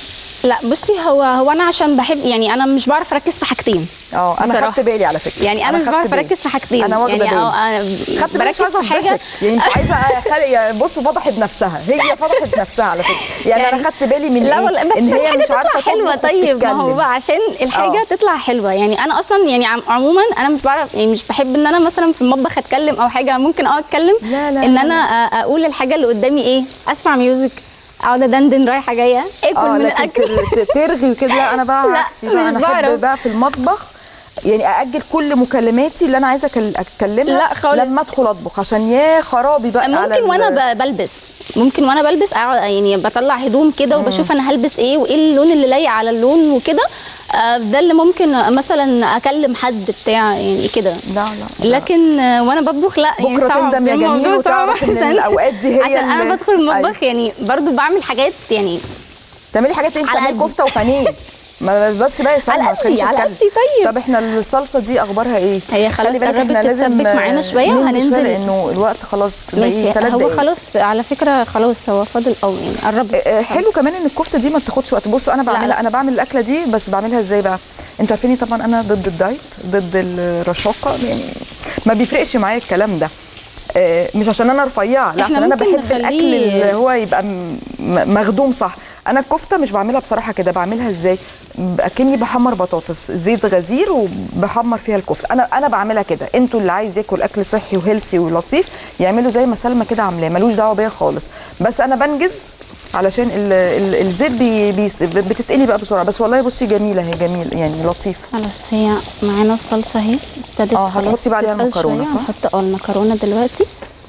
لا بصي هو هو انا عشان بحب يعني انا مش بعرف اركز في حاجتين اه انا بصراحة. خدت بالي على فكره يعني انا, مش خدت بعرف بالي. اركز في حاجتين انا واخده يعني بالي أو- أنا خدت بالي مش بركز عايزه في حاجه افضحك يعني مش عايزه اخلي يعني بصوا فضحت نفسها هي فضحت نفسها على فكره يعني, يعني- انا خدت بالي من لا إيه؟ والله بس ان عشان هي الحاجه مش عارفه تطلع حلوه تطبخ طيب ما هو وتتكلم. بقى عشان الحاجه آه. تطلع حلوه يعني انا اصلا يعني عم- عموما انا مش بعرف يعني مش بحب ان انا مثلا في المطبخ اتكلم او حاجه ممكن اه اتكلم لا، لا، ان لا، انا أ- اقول الحاجه اللي قدامي ايه اسمع ميوزك اقعد ادندن رايحه جايه اكل اه من لكن الاكل تر- ت- ترغي وكده لا انا بقى لا، عكسي بقى مش انا بعرف. احب بقى في المطبخ يعني ااجل كل مكالماتي اللي انا عايزه أكل- اتكلمها لا خالص. لما ادخل اطبخ عشان يا خرابي بقى على ممكن ال- وانا ب- بلبس ممكن وانا بلبس أقعد يعني بطلع هدوم كده وبشوف انا هلبس ايه وايه اللون اللي لايق على اللون وكده آه، ده اللي ممكن مثلا اكلم حد بتاع يعني كده لا لا لا. لكن آه، وانا بطبخ لا يعني بكرة صعب. تندم يا الموضوع جميل صعب وتعرف إن عشان- الأوقات دي هي عشان انا اللي- بدخل المطبخ أيوة. يعني برضو بعمل حاجات يعني تعملي حاجات انت على تعملي قدي. كفته وبانيه ما بس بقى يا سلمى على ما قدي، تخليش على أتكلم. قدي طيب. طب احنا الصلصه دي اخبارها ايه هي خلاص خلي بالك قربت احنا لازم تتسبك معانا شوية نمضي وهننزل. لانه الوقت خلاص ماشي باقي ثلاث هو دقايق خلاص على فكره خلاص هو فاضل او يعني قربت آه، حلو كمان ان الكفته دي ما بتاخدش وقت بصوا انا بعملها لا. انا بعمل الاكله دي بس بعملها ازاي بقى انتوا عارفيني طبعا انا ضد الدايت ضد الرشاقه يعني ما بيفرقش معايا الكلام ده آه، مش عشان انا رفيعه لا إحنا عشان انا ممكن بحب الاكل نخليه- اللي هو يبقى م- م- مخدوم صح انا الكفته مش بعملها بصراحه كده بعملها ازاي اكني بحمر بطاطس زيت غزير وبحمر فيها الكفته انا انا بعملها كده انتوا اللي عايز ياكل اكل صحي وهيلسي ولطيف يعملوا زي ما سلمى كده عاملاه ملوش دعوه بيا خالص بس انا بنجز علشان ال ال الزيت بي بي بتتقلي بقى بسرعه بس والله بصي جميله هي جميل يعني لطيفه خلاص هي معانا الصلصه اهي ابتدت اه، خلاص هتحطي بقى عليها تتقل المكرونة، شوية. صح؟ هحط اه المكرونه دلوقتي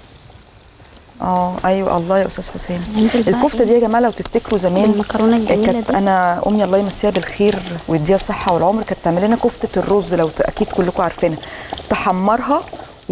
اه ايوه الله يا استاذ حسين ننزل بقى الكفته إيه؟ دي يا جماعه لو تفتكروا زمان بالمكرونة الجميلة كانت دي. انا امي الله يمسيها بالخير ويديها الصحه والعمر كانت تعمل لنا كفته الرز لو ت- اكيد كلكم عارفينها تحمرها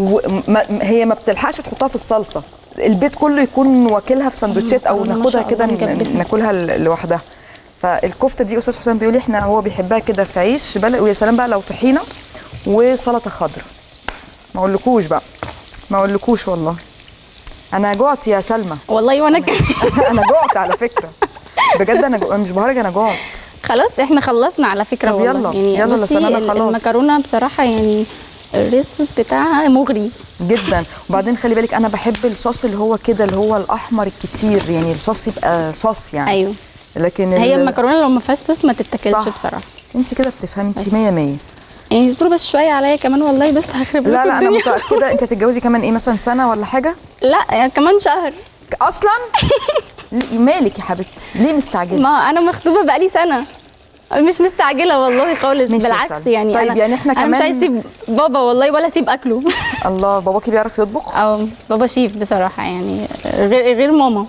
وهي ما بتلحقش تحطها في الصلصه البيت كله يكون واكلها في سندوتشات او ما ناخدها شاء كده الله ن- مجبسة. ناكلها ل- لوحدها فالكفته دي استاذ حسين بيقول لي احنا هو بيحبها كده في عيش بلد ويا سلام بقى لو طحينه وسلطه خضراء ما اقولكوش بقى ما اقولكوش والله انا جوعت يا سلمى والله وانا كمان انا جوعت على فكره بجد انا جو... مش بهرج انا جوعت خلاص احنا خلصنا على فكره طب والله يلا، يعني يلا بصي لسان أنا ال- خلاص. المكرونه بصراحه يعني الريتوس بتاعها مغري جدا وبعدين خلي بالك انا بحب الصوص اللي هو كده اللي هو الاحمر الكتير يعني الصوص يبقى صوص يعني ايوه لكن هي ال- المكرونه لو ما فيهاش صوص ما تتاكلش صح. بصراحه انت كده بتفهمي انت 100 100 يعني اصبروا بس شويه عليا كمان والله بس هخرب لا لكم لا انا الدنيا. متاكده انت هتتجوزي كمان ايه مثلا سنه ولا حاجه لا يعني كمان شهر اصلا ليه- مالك يا حبيبتي ليه مستعجله ما انا مخطوبه بقالي سنه مش مستعجله والله خالص ماشي يا بالعكس سلمى. يعني طيب أنا يعني إحنا انا مش كمان- عايز اسيب بابا والله ولا اسيب اكله الله باباكي بيعرف يطبخ او بابا شيف بصراحه يعني غير غير ماما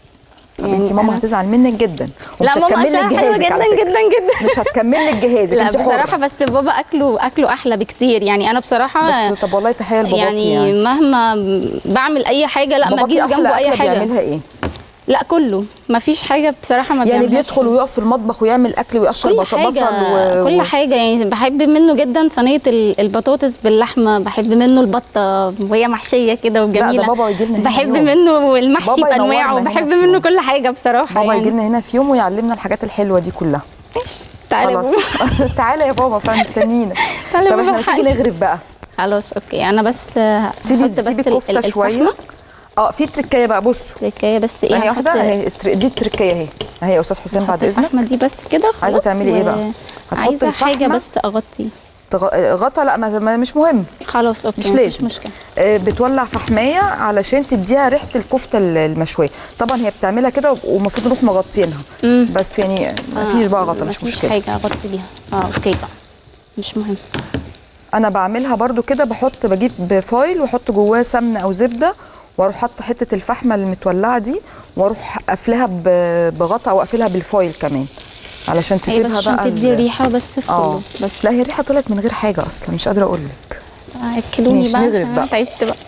انت ماما أنا- هتزعل منك جدا ومش لا ماما هتكمل لك أكلها حلوة جهازك على جدا فكره جدا جدا مش هتكمل لك جهازك لا انت حره بصراحه بس بابا اكله اكله احلى بكتير يعني انا بصراحه بس طب والله تحيه لباباكي يعني, يعني, يعني. مهما بعمل اي حاجه لا ما باباكي اجيش احلى جنبه اي اكله حاجه بيعملها ايه لا كله ما فيش حاجه بصراحه ما يعني بيعملهاش بيدخل ويقف في المطبخ ويعمل اكل ويقشر كل بط- حاجة بصل و... كل و- حاجة يعني بحب منه جدا صينية ال- البطاطس باللحمة بحب منه البطة وهي محشية كده وجميلة بابا يجي لنا هنا بحب يوم. منه المحشي بابا ينورنا بأنواعه هنا بحب في يوم. منه كل حاجة بصراحة بابا يعني يجي لنا هنا في يوم ويعلمنا الحاجات الحلوه دي كلها ماشي تعالى خلاص بابا. تعالى يا بابا فمستنيين تعالى طب بابا احنا ما تيجي حقي. نغرف بقى خلاص اوكي انا بس هحط سيبي بس سيبي ال- ال- الكفته شويه الفحمة. اه في تركايه بقى بصوا تركاية بس ايه ثانيه هحط واحده اهي التر- دي التركايه اهي اهي يا استاذ حسين بعد هحط اذنك الفحمة دي بس كده خلاص عايزة تعملي إيه و- بقى؟ هتحطي عايزة حاجة الفحمة؟ بس اغطي تغ- غطا لا ما ما- مش مهم خلاص اوكي مش مفيش لازم. مشكله آه، بتولع فحمايه علشان تديها ريحه الكفته ال- المشويه طبعا هي بتعملها كده ومفروض نروح مغطينها مم. بس يعني ما فيش بقى غطا مش مفيش مشكله حاجه اغطي بيها اه اوكي بقى مش مهم انا بعملها برضو كده بحط بجيب فايل واحط جواه سمنه او زبده واروح حاطه حته الفحمه المتولعه دي واروح قافلها ب- بغطا او اقفلها بالفايل كمان علشان هي بس تسيبها عشان بقى تدي ال- ريحه بس في اه كله بس لا هي الريحه طلعت من غير حاجه اصلا مش قادره اقول لك اكلوني ماشي، بقى نغرف عشان بقى. أنا تعبت بقى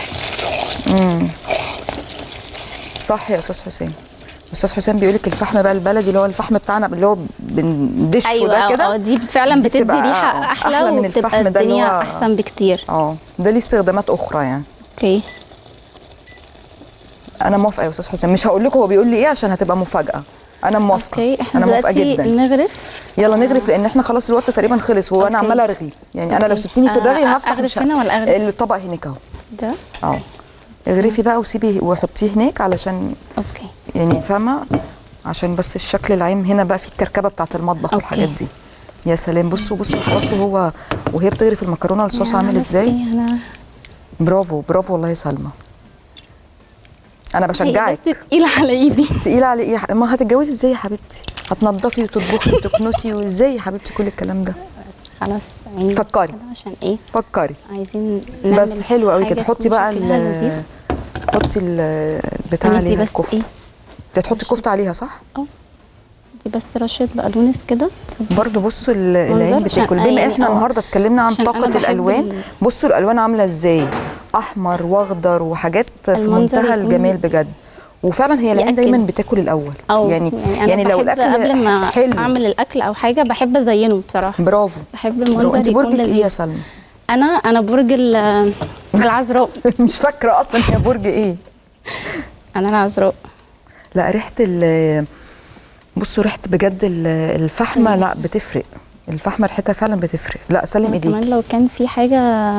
صح يا استاذ حسام استاذ حسام بيقول لك الفحم بقى البلدي اللي هو الفحم بتاعنا اللي هو بندشه ايوه ده اه كده آه، دي فعلا دي بتدي بتبقى ريحه آه، احلى, أحلى من وبتبقى الفحم ده اللي الدنيا هو- احسن بكتير اه ده ليه استخدامات اخرى يعني اوكي انا موافقه يا استاذ حسام مش هقول لكم هو بيقول لي ايه عشان هتبقى مفاجاه انا موافقه اوكي احنا انا موافقه دلوقتي جدا نغرف يلا نغرف لان احنا خلاص الوقت تقريبا خلص وانا أوكي. عماله ارغي يعني انا لو أوكي. سبتيني في آه، الرغي هفتح أغرف مش ه- هنا ولا أغرف؟ الطبق هناك اهو ده اه اغرفي بقى وسيبي وحطيه هناك علشان اوكي يعني فاهمه عشان بس الشكل العام هنا بقى في الكركبه بتاعه المطبخ أوكي. والحاجات دي يا سلام بصوا بصوا الصوص وهو وهي بتغرف المكرونه الصوص يا عامل ازاي حبيبتي، انا برافو برافو والله يا سلمى انا هي بشجعك بس تقيله على ايدي تقيله على ايه يا ح- ما هتتجوزي ازاي يا حبيبتي هتنضفي وتطبخي وتكنسي وازاي يا حبيبتي كل الكلام ده خلاص يعني فكري. كده عشان ايه فكري عايزين نعمل بس حلو قوي كده حاجة حطي تكون بقى شكلها ال لذيذ. حطي ال- البتاع انتي عليها بس الكفته ايه انت هتحطي كفته عليها صح دي بس رشه بقدونس كده برضو بصوا ال- العين منظر عشان- بتاكل بما يعني احنا اه. النهارده اتكلمنا عن عشان أنا طاقه بحب الالوان ال- بصوا الالوان عامله ازاي احمر واخضر وحاجات في المنظر منتهى يكون- الجمال بجد وفعلا هي العين يأكد. دايما بتاكل الاول او يعني أنا يعني لو بحب الاكل قبل ما حلو اعمل الاكل او حاجه بحب ازينه بصراحه برافو بحب برافو. المنظر انت يكون برجك ايه لذيذ. يا سلمى انا انا برج ال- العذراء مش فاكره اصلا هي برج ايه انا العذراء لا ريحه ال بصوا ريحه بجد ال- الفحمه لا بتفرق الفحمه ريحتها فعلا بتفرق لا سلم كمان ايديكي لو كان في حاجه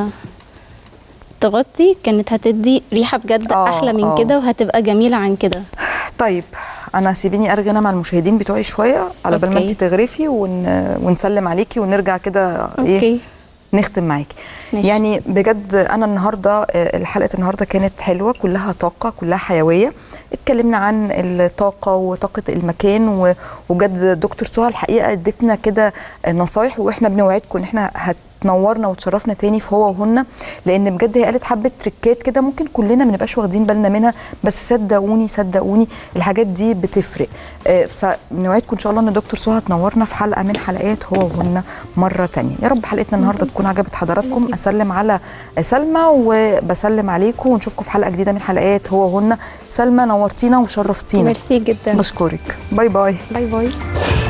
تغطي كانت هتدي ريحه بجد اه، احلى من اه. كده وهتبقى جميله عن كده طيب انا سيبيني ارغي انا مع المشاهدين بتوعي شويه على بال ما اوكي. انت تغرفي ون... ونسلم عليكي ونرجع كده ايه اوكي نختم معاكي ماشي. يعني بجد انا النهارده آه، الحلقه النهارده كانت حلوه كلها طاقه كلها حيويه اتكلمنا عن الطاقه وطاقه المكان و- وبجد دكتور سهى الحقيقه ادتنا كده آه، نصايح واحنا بنوعدكم ان احنا هتنورنا وتشرفنا تاني في هو وهن لان بجد هي قالت حبه تريكات كده ممكن كلنا ما نبقاش واخدين بالنا منها بس صدقوني صدقوني الحاجات دي بتفرق آه، فنوعدكم ان شاء الله ان دكتور سهى تنورنا في حلقه من حلقات هو وهن مره تانية يا رب حلقتنا النهارده تكون عجبت حضراتكم اسلم على سلمى وبسلم عليكم ونشوفكم في حلقه جديده من حلقات هو وهن سلمى نورتينا وشرفتينا ميرسي جدا بشكرك باي باي باي باي